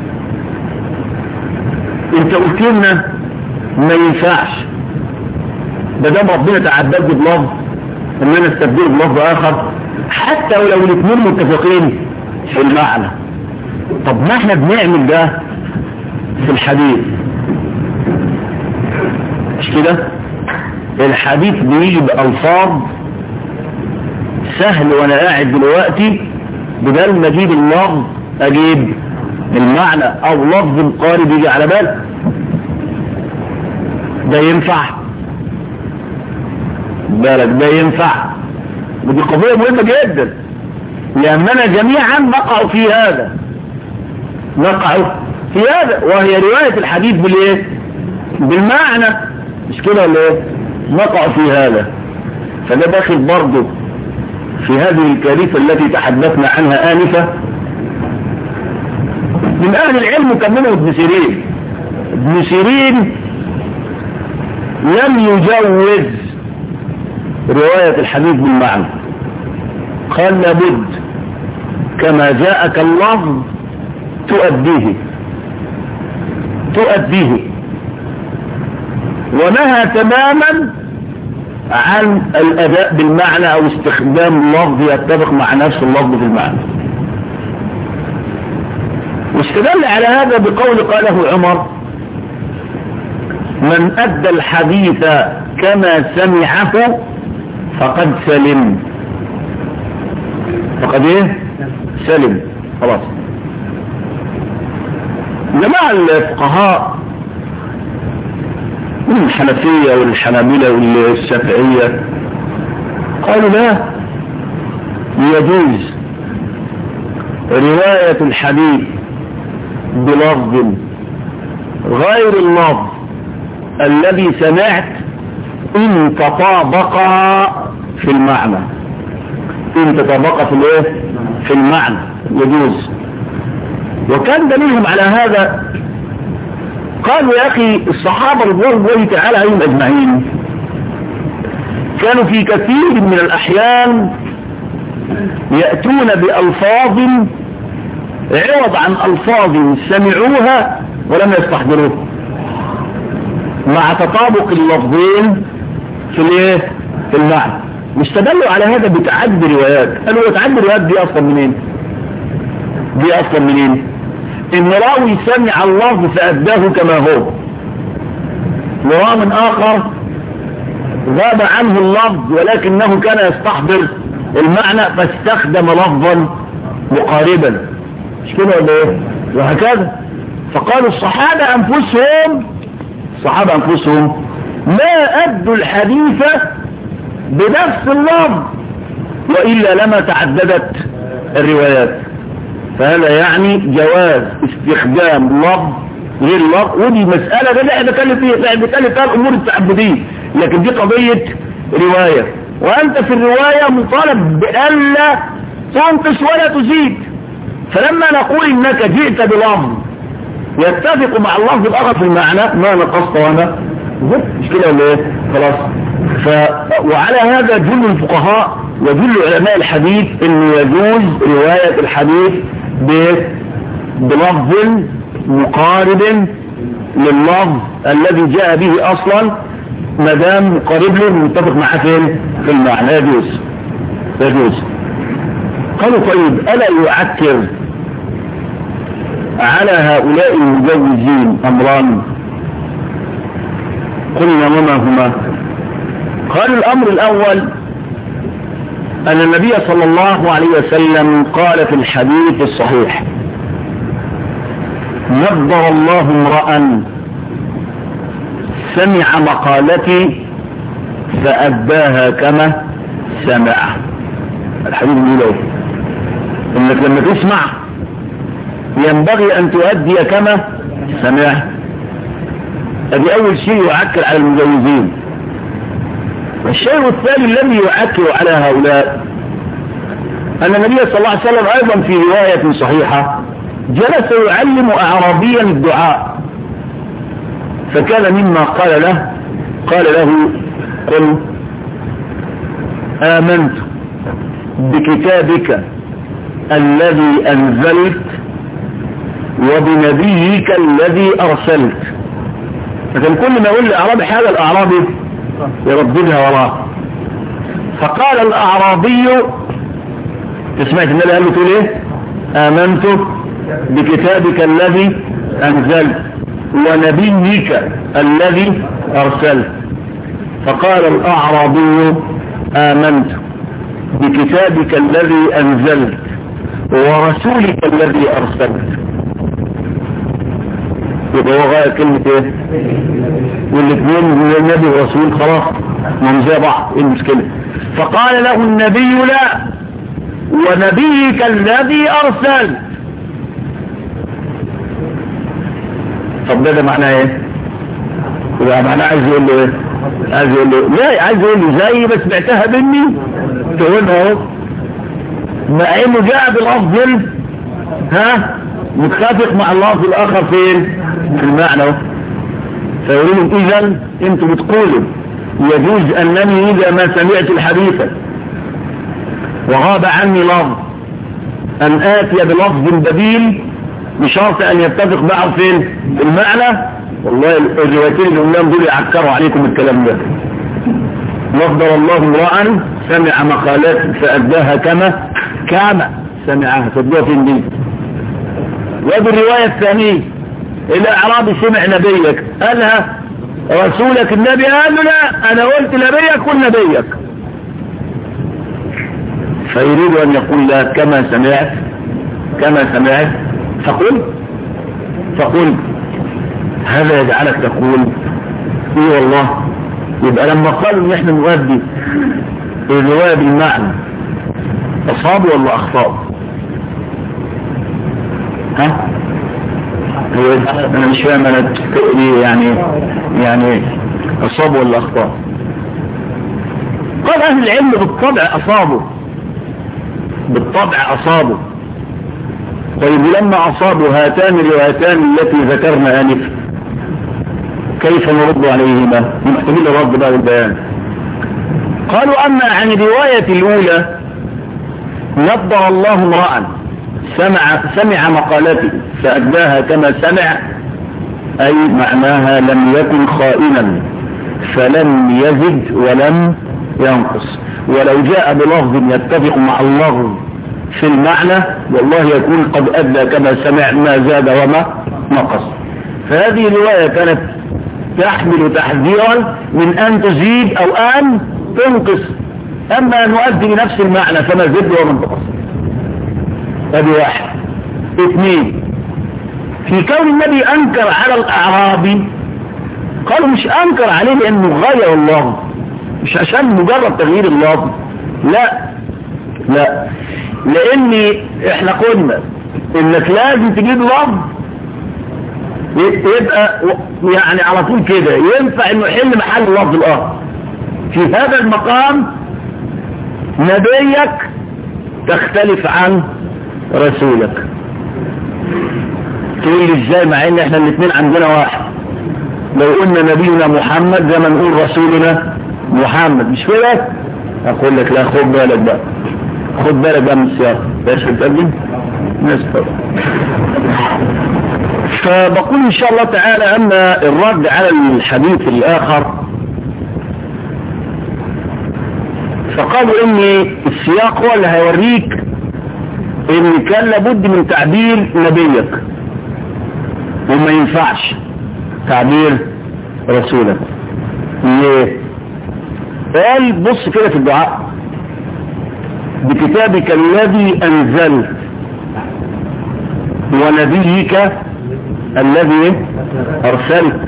انت قلت لنا ما ينفعش ما دام ربنا تعبد بلفظ ان انا استبدله بلفظ اخر حتى ولو الاثنين متفقين في المعنى طب ما احنا بنعمل ده في الحديث مش كده الحديث بيجي بألفاظ سهل وانا قاعد دلوقتي بدل ما اجيب اللفظ اجيب المعنى او لفظ القارب يجي على بالك ده ينفع بالك ده ينفع ودي قضية مهمة جدا لأننا جميعا نقع في هذا نقع في هذا وهي رواية الحديث بالايه بالمعنى مش كده ولا ايه نقع في هذا فده داخل برضه في هذه الكارثة التي تحدثنا عنها آنفة من أهل العلم كمنه ابن سيرين ابن سيرين لم يجوز رواية الحديث بالمعنى قال لابد كما جاءك اللفظ تؤديه تؤديه ونهى تماما عن الأداء بالمعنى أو استخدام لفظ يتفق مع نفس اللفظ في المعنى واستدل على هذا بقول قاله عمر من أدى الحديث كما سمعه فقد سلم فقد ايه سلم خلاص جماعة الفقهاء من الحنفية والحنابلة والشافعية قالوا لا يجوز رواية الحديث بلفظ غير اللفظ الذي سمعت إن تطابقا في المعنى إن تطابقا في الايه في المعنى يجوز وكان دليلهم على هذا قالوا يا أخي الصحابة رضوان الله تعالى عليهم أجمعين كانوا في كثير من الأحيان يأتون بألفاظ عوض عن ألفاظ سمعوها ولم يستحضروها مع تطابق اللفظين في الايه في المعنى واستدلوا على هذا بتعدد روايات قالوا تعدد روايات دي اصلا منين دي اصلا منين ان راوي سمع اللفظ فاداه كما هو وراو اخر غاب عنه اللفظ ولكنه كان يستحضر المعنى فاستخدم لفظا مقاربا مش كده ولا ايه وهكذا فقالوا الصحابة انفسهم الصحابة انفسهم ما ادوا الحديث بنفس اللفظ وإلا لما تعددت الروايات فهذا يعني جواز استخدام لفظ غير لفظ ودي مسألة ده احنا بنتكلم فيها بنتكلم فيها الأمور التعبدية لكن دي قضية رواية وأنت في الرواية مطالب بألا تنقص ولا تزيد فلما نقول إنك جئت بلفظ يتفق مع اللفظ الآخر في المعنى ما نقصت وما زدت مش كده ولا ايه خلاص ف... وعلى هذا جل الفقهاء يدل علماء الحديث انه يجوز رواية الحديث بلفظ مقارب لللفظ الذي جاء به اصلا ما دام مقارب له متفق معاه فين في المعنى يجوز يجوز قالوا طيب الا يعكر على هؤلاء المجوزين امران قلنا وما هما قال الامر الاول ان النبي صلى الله عليه وسلم قال في الحديث الصحيح نظر الله امرأ سمع مقالتي فأداها كما سمع الحديث بيقول انك لما تسمع ينبغي ان تؤدي كما سمعت ادي اول شيء يعكر على المجوزين والشيء الثاني الذي يعكر على هؤلاء ان النبي صلى الله عليه وسلم ايضا في رواية صحيحة جلس يعلم اعرابيا الدعاء فكان مما قال له قال له قل امنت بكتابك الذي انزلت وبنبيك الذي ارسلت فكان كل ما يقول الاعرابي حاجة الاعرابي يرددها وراه فقال الاعرابي سمعت النبي قال له تقول ايه امنت بكتابك الذي انزلت ونبيك الذي ارسلت فقال الاعرابي امنت بكتابك الذي انزلت ورسولك الذي ارسلت يبقى هو غاية كلمة ايه والاثنين من النبي والرسول خلاص هم زي بعض ايه المشكلة فقال له النبي لا ونبيك الذي ارسلت طب ده, ده معناه ايه يبقى معناه عايز يقول له ايه عايز يقول له لا عايز يقول له زي ما سمعتها مني تقولها اهو مع انه جاء بالافضل ها متفق مع اللفظ الاخر فين في المعنى فيقولون اذا انتم بتقولوا يجوز انني اذا ما سمعت الحديث وغاب عني لفظ ان اتي بلفظ بديل بشرط ان يتفق معه فين في المعنى والله الروايتين اللي قلناهم دول يعكروا عليكم الكلام ده نفضل الله امرأ سمع مقالات فأداها كما كما سمعها تدوها فين دي وهذه الرواية الثانية الأعرابي سمع نبيك قالها رسولك النبي قال له لا أنا قلت نبيك قل نبيك فيريد أن يقول لا كما سمعت كما سمعت فقل فقل هذا يجعلك تقول ايه والله يبقى لما قالوا ان احنا نغذي الرواية بالمعنى اصابوا ولا اخطاوا ها انا مش فاهم انا يعني يعني اصابوا ولا اخطاوا قال اهل العلم بالطبع اصابوا بالطبع اصابوا طيب لما اصابوا هاتان الروايتان التي ذكرنا انفا كيف نرد عليهما محتمل الرد بقى والبيان قالوا اما عن الرواية الاولى نضر الله امرأ سمع, سمع مقالته فأداها كما سمع أي معناها لم يكن خائنا فلم يزد ولم ينقص ولو جاء بلفظ يتفق مع اللفظ في المعنى والله يكون قد أدى كما سمع ما زاد وما نقص فهذه الرواية كانت تحمل تحذيرا من أن تزيد أو أن تنقص أما أن نؤدي بنفس المعنى فما زد وما نقص هذه واحد اثنين في كون النبي أنكر على الأعرابي قالوا مش أنكر عليه لأنه غير اللفظ مش عشان مجرد تغيير اللفظ لا لا لأن احنا قلنا انك لازم تجيب لفظ يبقى يعني على طول كده ينفع انه يحل محل اللفظ الاخر في هذا المقام نبيك تختلف عن رسولك تقول لي ازاي مع ان احنا الاثنين عندنا واحد لو قلنا نبينا محمد زي ما نقول رسولنا محمد مش كده اقول لك لا خد بالك بقى خد بالك بقى من السياق ايش بتقدم ناس فبقول ان شاء الله تعالى ان الرد على الحديث الاخر فقالوا ان السياق هو اللي هيوريك ان كان لابد من تعبير نبيك وما ينفعش تعبير رسولك ليه قال بص كده في الدعاء بكتابك الذي انزلت ونبيك الذي ارسلت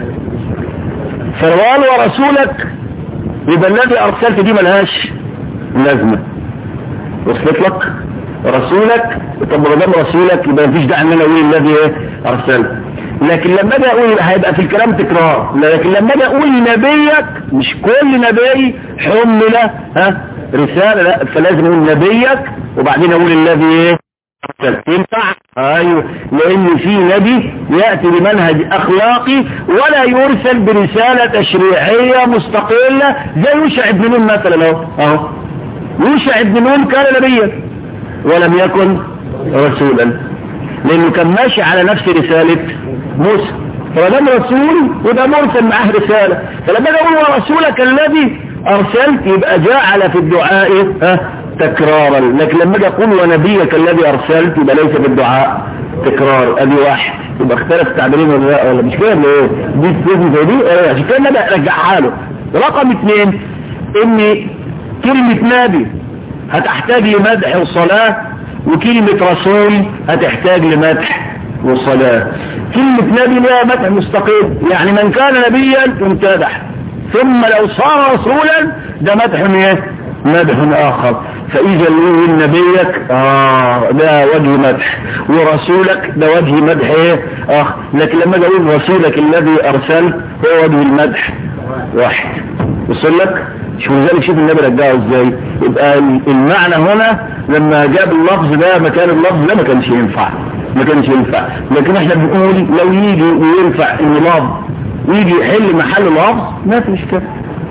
فقال ورسولك يبقى الذي ارسلت دي ملهاش لازمه وصلت لك رسولك طب ما دام رسولك يبقى مفيش داعي ان انا اقول الذي ايه ارسلت لكن لما اجي اقول هيبقى في الكلام تكرار لكن لما اجي اقول نبيك مش كل نبي حمل ها رساله لا فلازم اقول نبيك وبعدين اقول الذي ايه ينفع ايوه لان في نبي ياتي بمنهج اخلاقي ولا يرسل برساله تشريعيه مستقله زي يوشع بن نون مثلا اهو اهو يوشع بن نون كان نبيا ولم يكن رسولا لانه كان ماشي على نفس رسالة موسى فلما رسول يبقى مرسل معاه رسالة فلما اقول ورسولك الذي ارسلت يبقى جعل في الدعاء ها تكرارا لكن لما اجي اقول ونبيك الذي ارسلت يبقى ليس في الدعاء تكرار ادي واحد يبقى اختلف تعبيرين ولا لا ولا مش كده ولا ايه دي تفهم زي دي اه عشان كده انا ارجعها له رقم اثنين ان كلمة نبي هتحتاج لمدح وصلاة وكلمة رسول هتحتاج لمدح وصلاة كلمة نبي لها مدح مستقيم يعني من كان نبيا يمتدح ثم لو صار رسولا ده مدح ايه مدح اخر فاذا اللي نبيك اه ده وجه مدح ورسولك ده وجه مدح ايه اخر لكن لما اقول رسولك الذي ارسل هو وجه المدح واحد وصل لك شوف ذلك شوف النبي رجعه ازاي يبقى المعنى هنا لما جاب اللفظ ده مكان اللفظ ده ما كانش ينفع ما كانش ينفع لكن احنا بنقول لو يجي وينفع ان لفظ يجي يحل محل لفظ ما في اشكال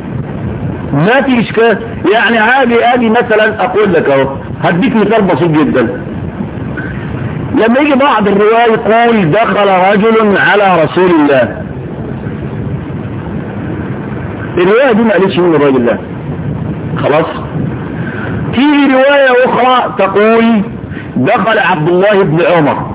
ما في اشكال يعني عادي ادي مثلا اقول لك اهو هديك مثال بسيط جدا لما يجي بعض الرواية يقول دخل رجل على رسول الله الرواية دي ما قالتش مين الراجل ده خلاص في رواية اخرى تقول دخل عبد الله بن عمر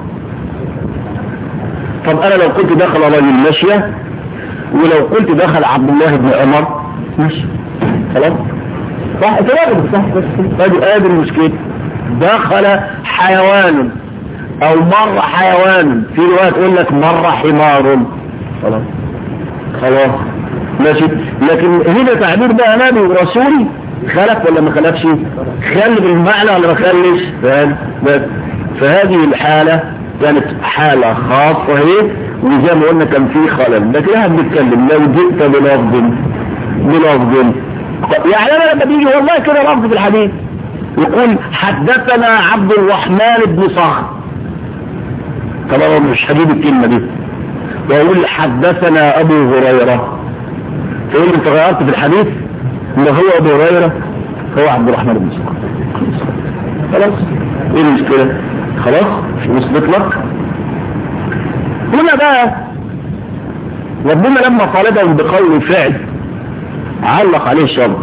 طب انا لو قلت دخل رجل ماشية ولو قلت دخل عبد الله بن عمر ماشي خلاص صح تراجل صح بس ادي ادي المشكلة دخل حيوان او مر حيوان في رواية تقول لك مر حمار خلاص خلاص ماشي لكن هنا تعبير بقى نبي ورسولي خلف ولا ما خلفش خل بالمعنى ولا ما خلش فهذه الحالة كانت حالة خاصة هي وزي ما قلنا كان في خلل لكن احنا بنتكلم لو جئت بلفظ بلفظ يعني انا لما بيجي والله كده لفظ في الحديث يقول حدثنا عبد الرحمن بن صخر طبعا مش هجيب الكلمة دي ويقول حدثنا ابو هريره تقول لي انت غيرت في الحديث اللي هو ابو هريره هو عبد الرحمن بن سكر خلاص ايه المشكله خلاص وصلت لك هنا بقى ربنا لما طالبهم بقول فعل علق عليه شرط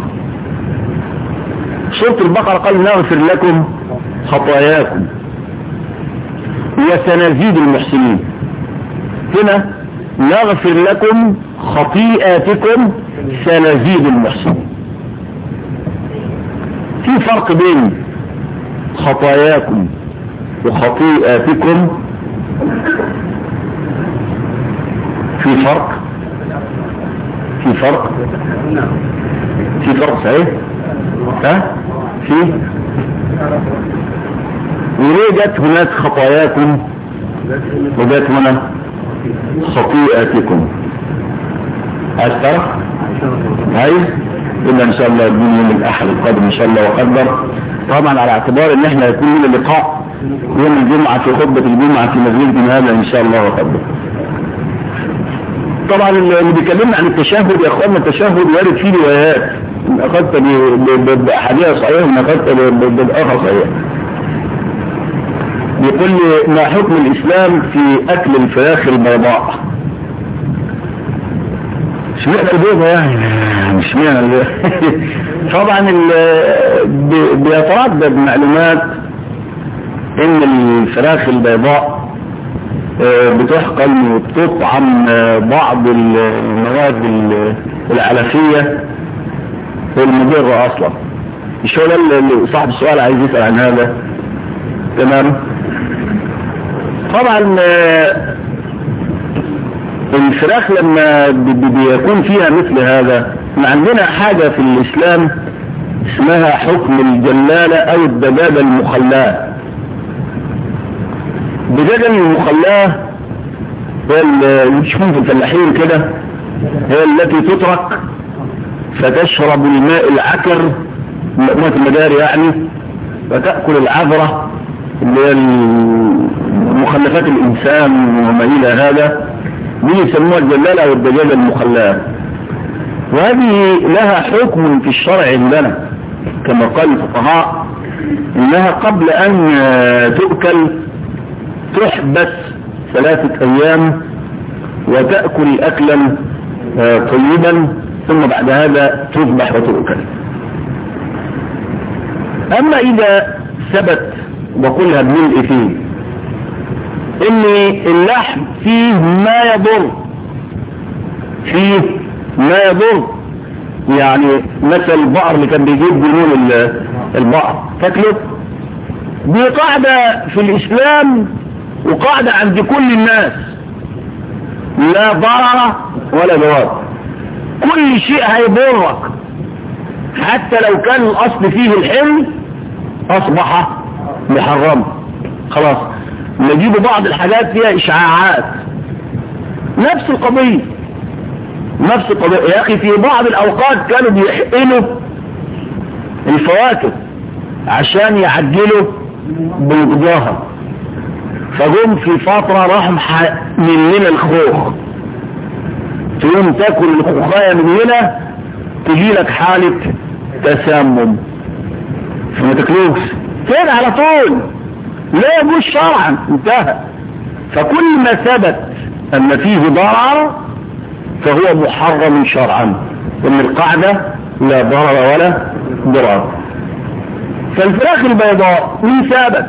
سورة البقرة قال نغفر لكم خطاياكم وسنزيد المحسنين هنا نغفر لكم خطيئاتكم سنزيد المحسنين في فرق بين خطاياكم وخطيئاتكم في فرق في فرق في فرق صحيح ها في وليه جت هناك خطاياكم وجت هنا خطيئاتكم عايز تعرف عايز إلا إن شاء الله يكون يوم الأحد القادم إن شاء الله وقدر طبعا على اعتبار إن إحنا يكون لنا لقاء يوم الجمعة في خطبة الجمعة في مسجد هذا إن شاء الله وقدر طبعا اللي بيكلمنا عن التشهد يا اخوانا التشهد وارد فيه روايات إن أخذت بأحاديث صحيح إن أخذت بالآخر صحيح بيقول لي ما حكم الإسلام في أكل الفراخ البيضاء اشمعنى البيضة يعني مش معنى طبعا بيتردد معلومات ان الفراخ البيضاء بتحقن وبتطعم بعض المواد العلفية المضرة اصلا مش هو اللي صاحب السؤال عايز يسأل عن هذا تمام طبعا الفراخ لما بيكون فيها مثل هذا عندنا حاجة في الإسلام اسمها حكم الجلالة أو الدجاجة المخلاة الدجاجة المخلاة هي اللي تشوفون في الفلاحين كده هي التي تترك فتشرب الماء العكر ماء المجاري يعني فتأكل العذرة اللي هي مخلفات الإنسان وما إلى هذا دي يسموها الجلالة أو الدجاجة المخلاة وهذه لها حكم في الشرع عندنا كما قال الفقهاء انها قبل ان تؤكل تحبس ثلاثة ايام وتأكل اكلا طيبا ثم بعد هذا تذبح وتؤكل اما اذا ثبت وقلها بملء فيه ان اللحم فيه ما يضر فيه ما يضر يعني مثل البقر اللي كان بيجيب جنون البقر فاكله دي قاعدة في الإسلام وقاعدة عند كل الناس لا ضرر ولا جواب كل شيء هيضرك حتى لو كان الأصل فيه الحل أصبح محرم خلاص نجيب بعض الحاجات فيها إشعاعات نفس القضية نفس القضية يا أخي في بعض الأوقات كانوا بيحقنوا الفواكه عشان يعجلوا بمقضاها فجم في فترة راحوا من لنا الخوخ تقوم تاكل الخوخاية من هنا تجي لك حالة تسمم فما تاكلوش كده على طول لا يجوز شرعا انتهى فكل ما ثبت ان فيه ضرر فهو محرم شرعا ومن القاعدة لا ضرر ولا ضرار فالفراخ البيضاء من ثابت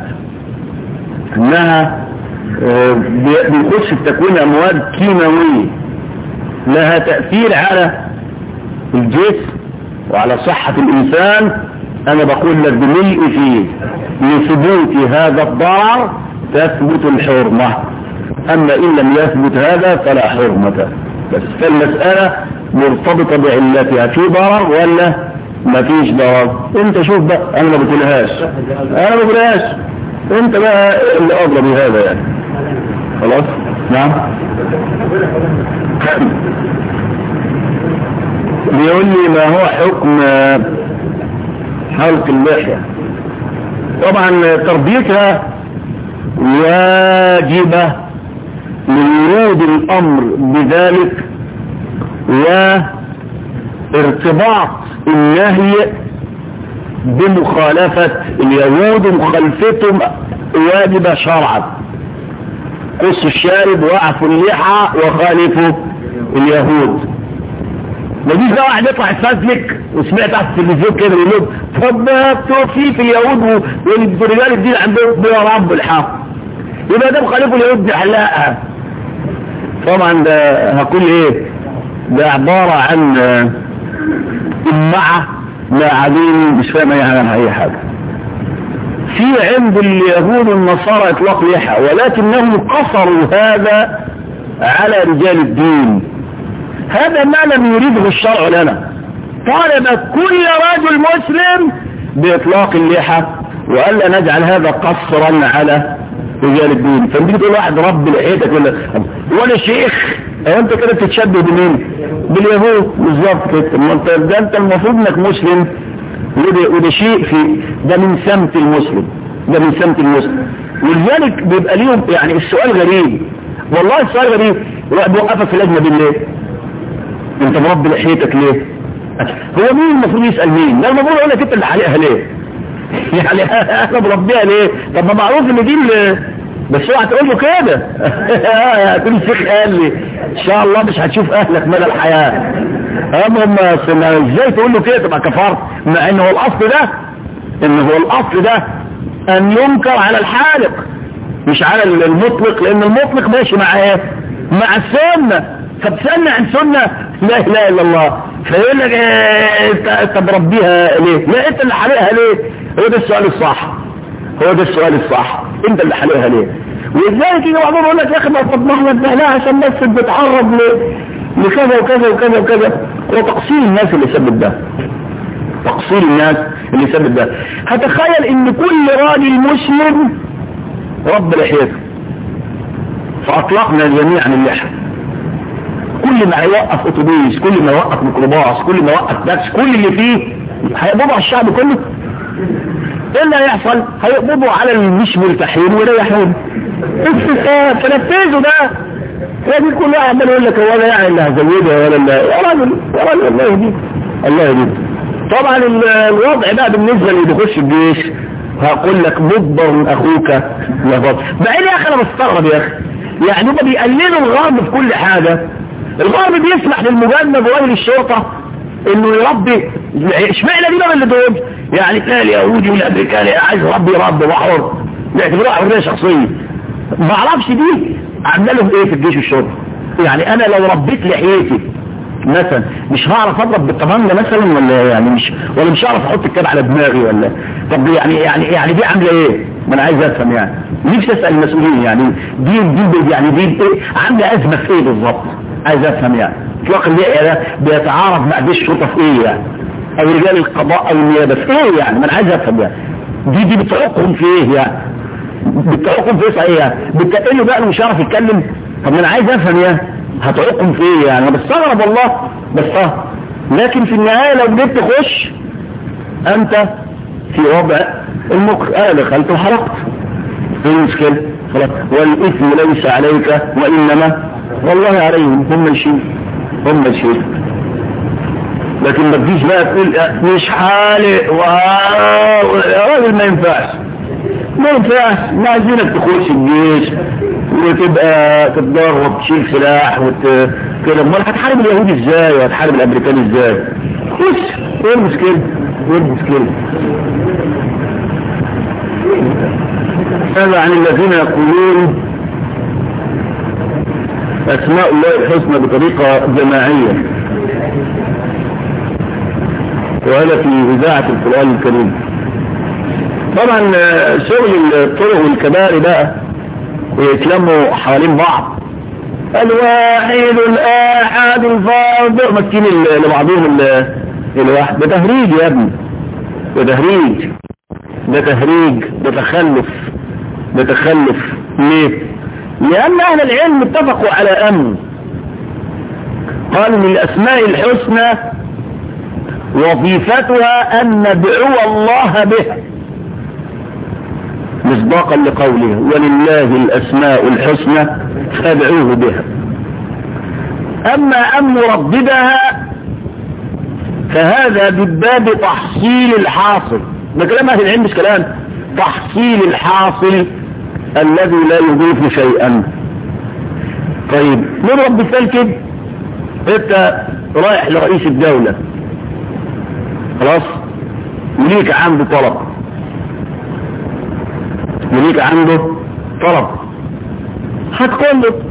انها بيخش في تكوين امواد كيماوية لها تأثير على الجسم وعلى صحة الانسان انا بقول لك بملء فيه لثبوت هذا الضرر تثبت الحرمة اما ان لم يثبت هذا فلا حرمة بس فالمسألة مرتبطة بعلتها في ضرر ولا ما فيش ضرر انت شوف بقى انا ما بقولهاش انا ما بقولهاش انت بقى اللي ادرى بهذا يعني خلاص نعم بيقول لي ما هو حكم حلق اللحية طبعا تربيتها واجبة لورود الامر بذلك وارتباط النهي بمخالفة اليهود مخالفتهم واجبة شرعا قص الشارب وقفوا اللحى وخالفوا اليهود ما ديش ده واحد يطلع يتفزلك وسمعت على التلفزيون كده يقول لهم طب في في اليهود والرجال الدين عندهم بيربوا الحق يبقى ده مخالفوا اليهود بحلاقها طبعا ده هقول ايه ده عبارة عن امعة لا عدين مش فاهم اي حاجة اي حاجة في عند اليهود والنصارى اطلاق لحى ولكنهم قصروا هذا على رجال الدين هذا ما لم يريده الشرع لنا طالب كل رجل مسلم باطلاق اللحى والا نجعل هذا قصرا على رجال الدين فانت تقول واحد رب لحيتك ولا ولا شيخ او انت كده بتتشبه بمين باليهود بالظبط كده انت ده انت المفروض انك مسلم وده, وده شيء في ده من سمت المسلم ده من سمت المسلم ولذلك بيبقى ليهم يعني السؤال غريب والله السؤال غريب واحد بيوقفك في لجنه بالليل انت مربي لحيتك ليه هو مين المفروض يسأل مين ده المفروض يقول لك انت اللي حالقها ليه يعني انا بربيها ليه طب ما معروف ان دي بس اوعى تقول له كده تقول الشيخ قال لي ان شاء الله مش هتشوف اهلك مدى الحياة هم ازاي تقول له كده تبقى كفرت مع ان هو الاصل ده ان هو الاصل ده ان ينكر على الحالق مش على المطلق لان المطلق ماشي مع ايه مع السنة فبتسألني عن سنة لا اله الا الله فيقول لك إيه انت انت بربيها ليه لا انت اللي حالقها ليه هو ده السؤال الصح هو ده السؤال الصح انت اللي حالقها ليه ولذلك يجي بعضهم يقول لك يا اخي ما تطمحنا لا عشان بس بتتعرض لكذا وكذا وكذا وكذا هو تقصير الناس اللي سبب ده تقصير الناس اللي سبب ده هتخيل ان كل راجل مسلم رب لحيته فاطلقنا جميعا اللحى كل ما هيوقف اتوبيس كل ما يوقف ميكروباص كل ما يوقف تاكسي كل اللي فيه هيقبضوا على الشعب كله ايه اللي هيحصل هيقبضوا على المش مرتاحين ويريحون فنفذوا ده راجل كل واحد عمال يقول لك هو انا يعني اللي هزودها ولا لا يا راجل يا راجل الله يهديك الله يهديك طبعا الوضع بقى بالنسبه اللي بيخش الجيش هقول لك مجبر من اخوك يا بطل مع ان يا اخي انا بستغرب يا اخي يعني هم بيقللوا الغرب في كل حاجه الغرب بيسمح للمجند ورجل الشرطه انه يربي اشمعنى دي بقى اللي دول يعني تلاقي اليهودي والامريكاني عايز يربي رب وحر يعتبروها حريه شخصيه ما اعرفش دي عامله لهم ايه في الجيش والشرطه يعني انا لو ربيت لحيتي مثلا مش هعرف اضرب بالطبنجه مثلا ولا يعني مش ولا مش هعرف احط الكاب على دماغي ولا طب يعني يعني يعني دي عامله ايه ما انا عايز افهم يعني نفسي اسال المسؤولين يعني دي دي يعني دي ايه عامله ازمه في ايه بالظبط عايز افهم يعني اطلاق اللحيه ده بيتعارض مع جيش الشرطه في ايه يعني او رجال القضاء او النيابه في ايه يعني ما انا عايز افهم يعني دي دي بتعوقهم في ايه يعني بتعوقهم في ايه صحيح يعني بتقلوا بقى مش عارف يتكلم طب ما انا عايز افهم يعني هتعوقهم في ايه يعني انا بستغرب والله بس اه لكن في النهايه لو جيت تخش انت في وضع المكر انا دخلت وحرقت ايه المشكله خلاص والاثم ليس عليك وانما والله عليهم هم الشيء هم الشيء لكن ما تجيش بقى تقول مش حالق يا راجل ما ينفعش ما ينفعش ما عايزينك تخش الجيش وتبقى تتدرب تشيل سلاح وت... كده امال هتحارب اليهود ازاي وهتحارب الامريكان ازاي خش ايه المشكله ايه المشكله هذا عن الذين يقولون اسماء الله الحسنى بطريقه جماعيه وهذا في اذاعه القران الكريم طبعا شغل الطرق والكباري بقى ويتلموا حوالين بعض الواحد الاحد الفاضل ماسكين لبعضهم الواحد ده تهريج يا ابني ده تهريج ده تهريج ده تخلف ده تخلف ليه لان اهل العلم اتفقوا على امر قالوا من الاسماء الحسنى وظيفتها ان ندعو الله بها مصداقا لقوله ولله الأسماء الحسنى فادعوه بها أما أن نرددها فهذا بالباب تحصيل الحاصل ده كلام أهل العلم مش كلام تحصيل الحاصل الذي لا يضيف شيئا طيب نضرب مثال كده انت رايح لرئيس الدولة خلاص وليك عنده طلب وليك عنده طلب هتقول له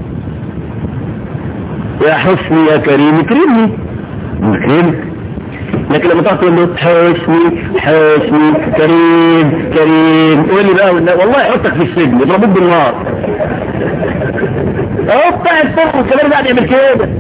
يا حسني يا كريم اكرمني اكرمك لكن لما تقعد تقول له حسني حسني كريم كريم قول لي بقى والله يحطك في السجن يضربوك بالنار اهو بتاع الفرق والكبار بعد يعمل كده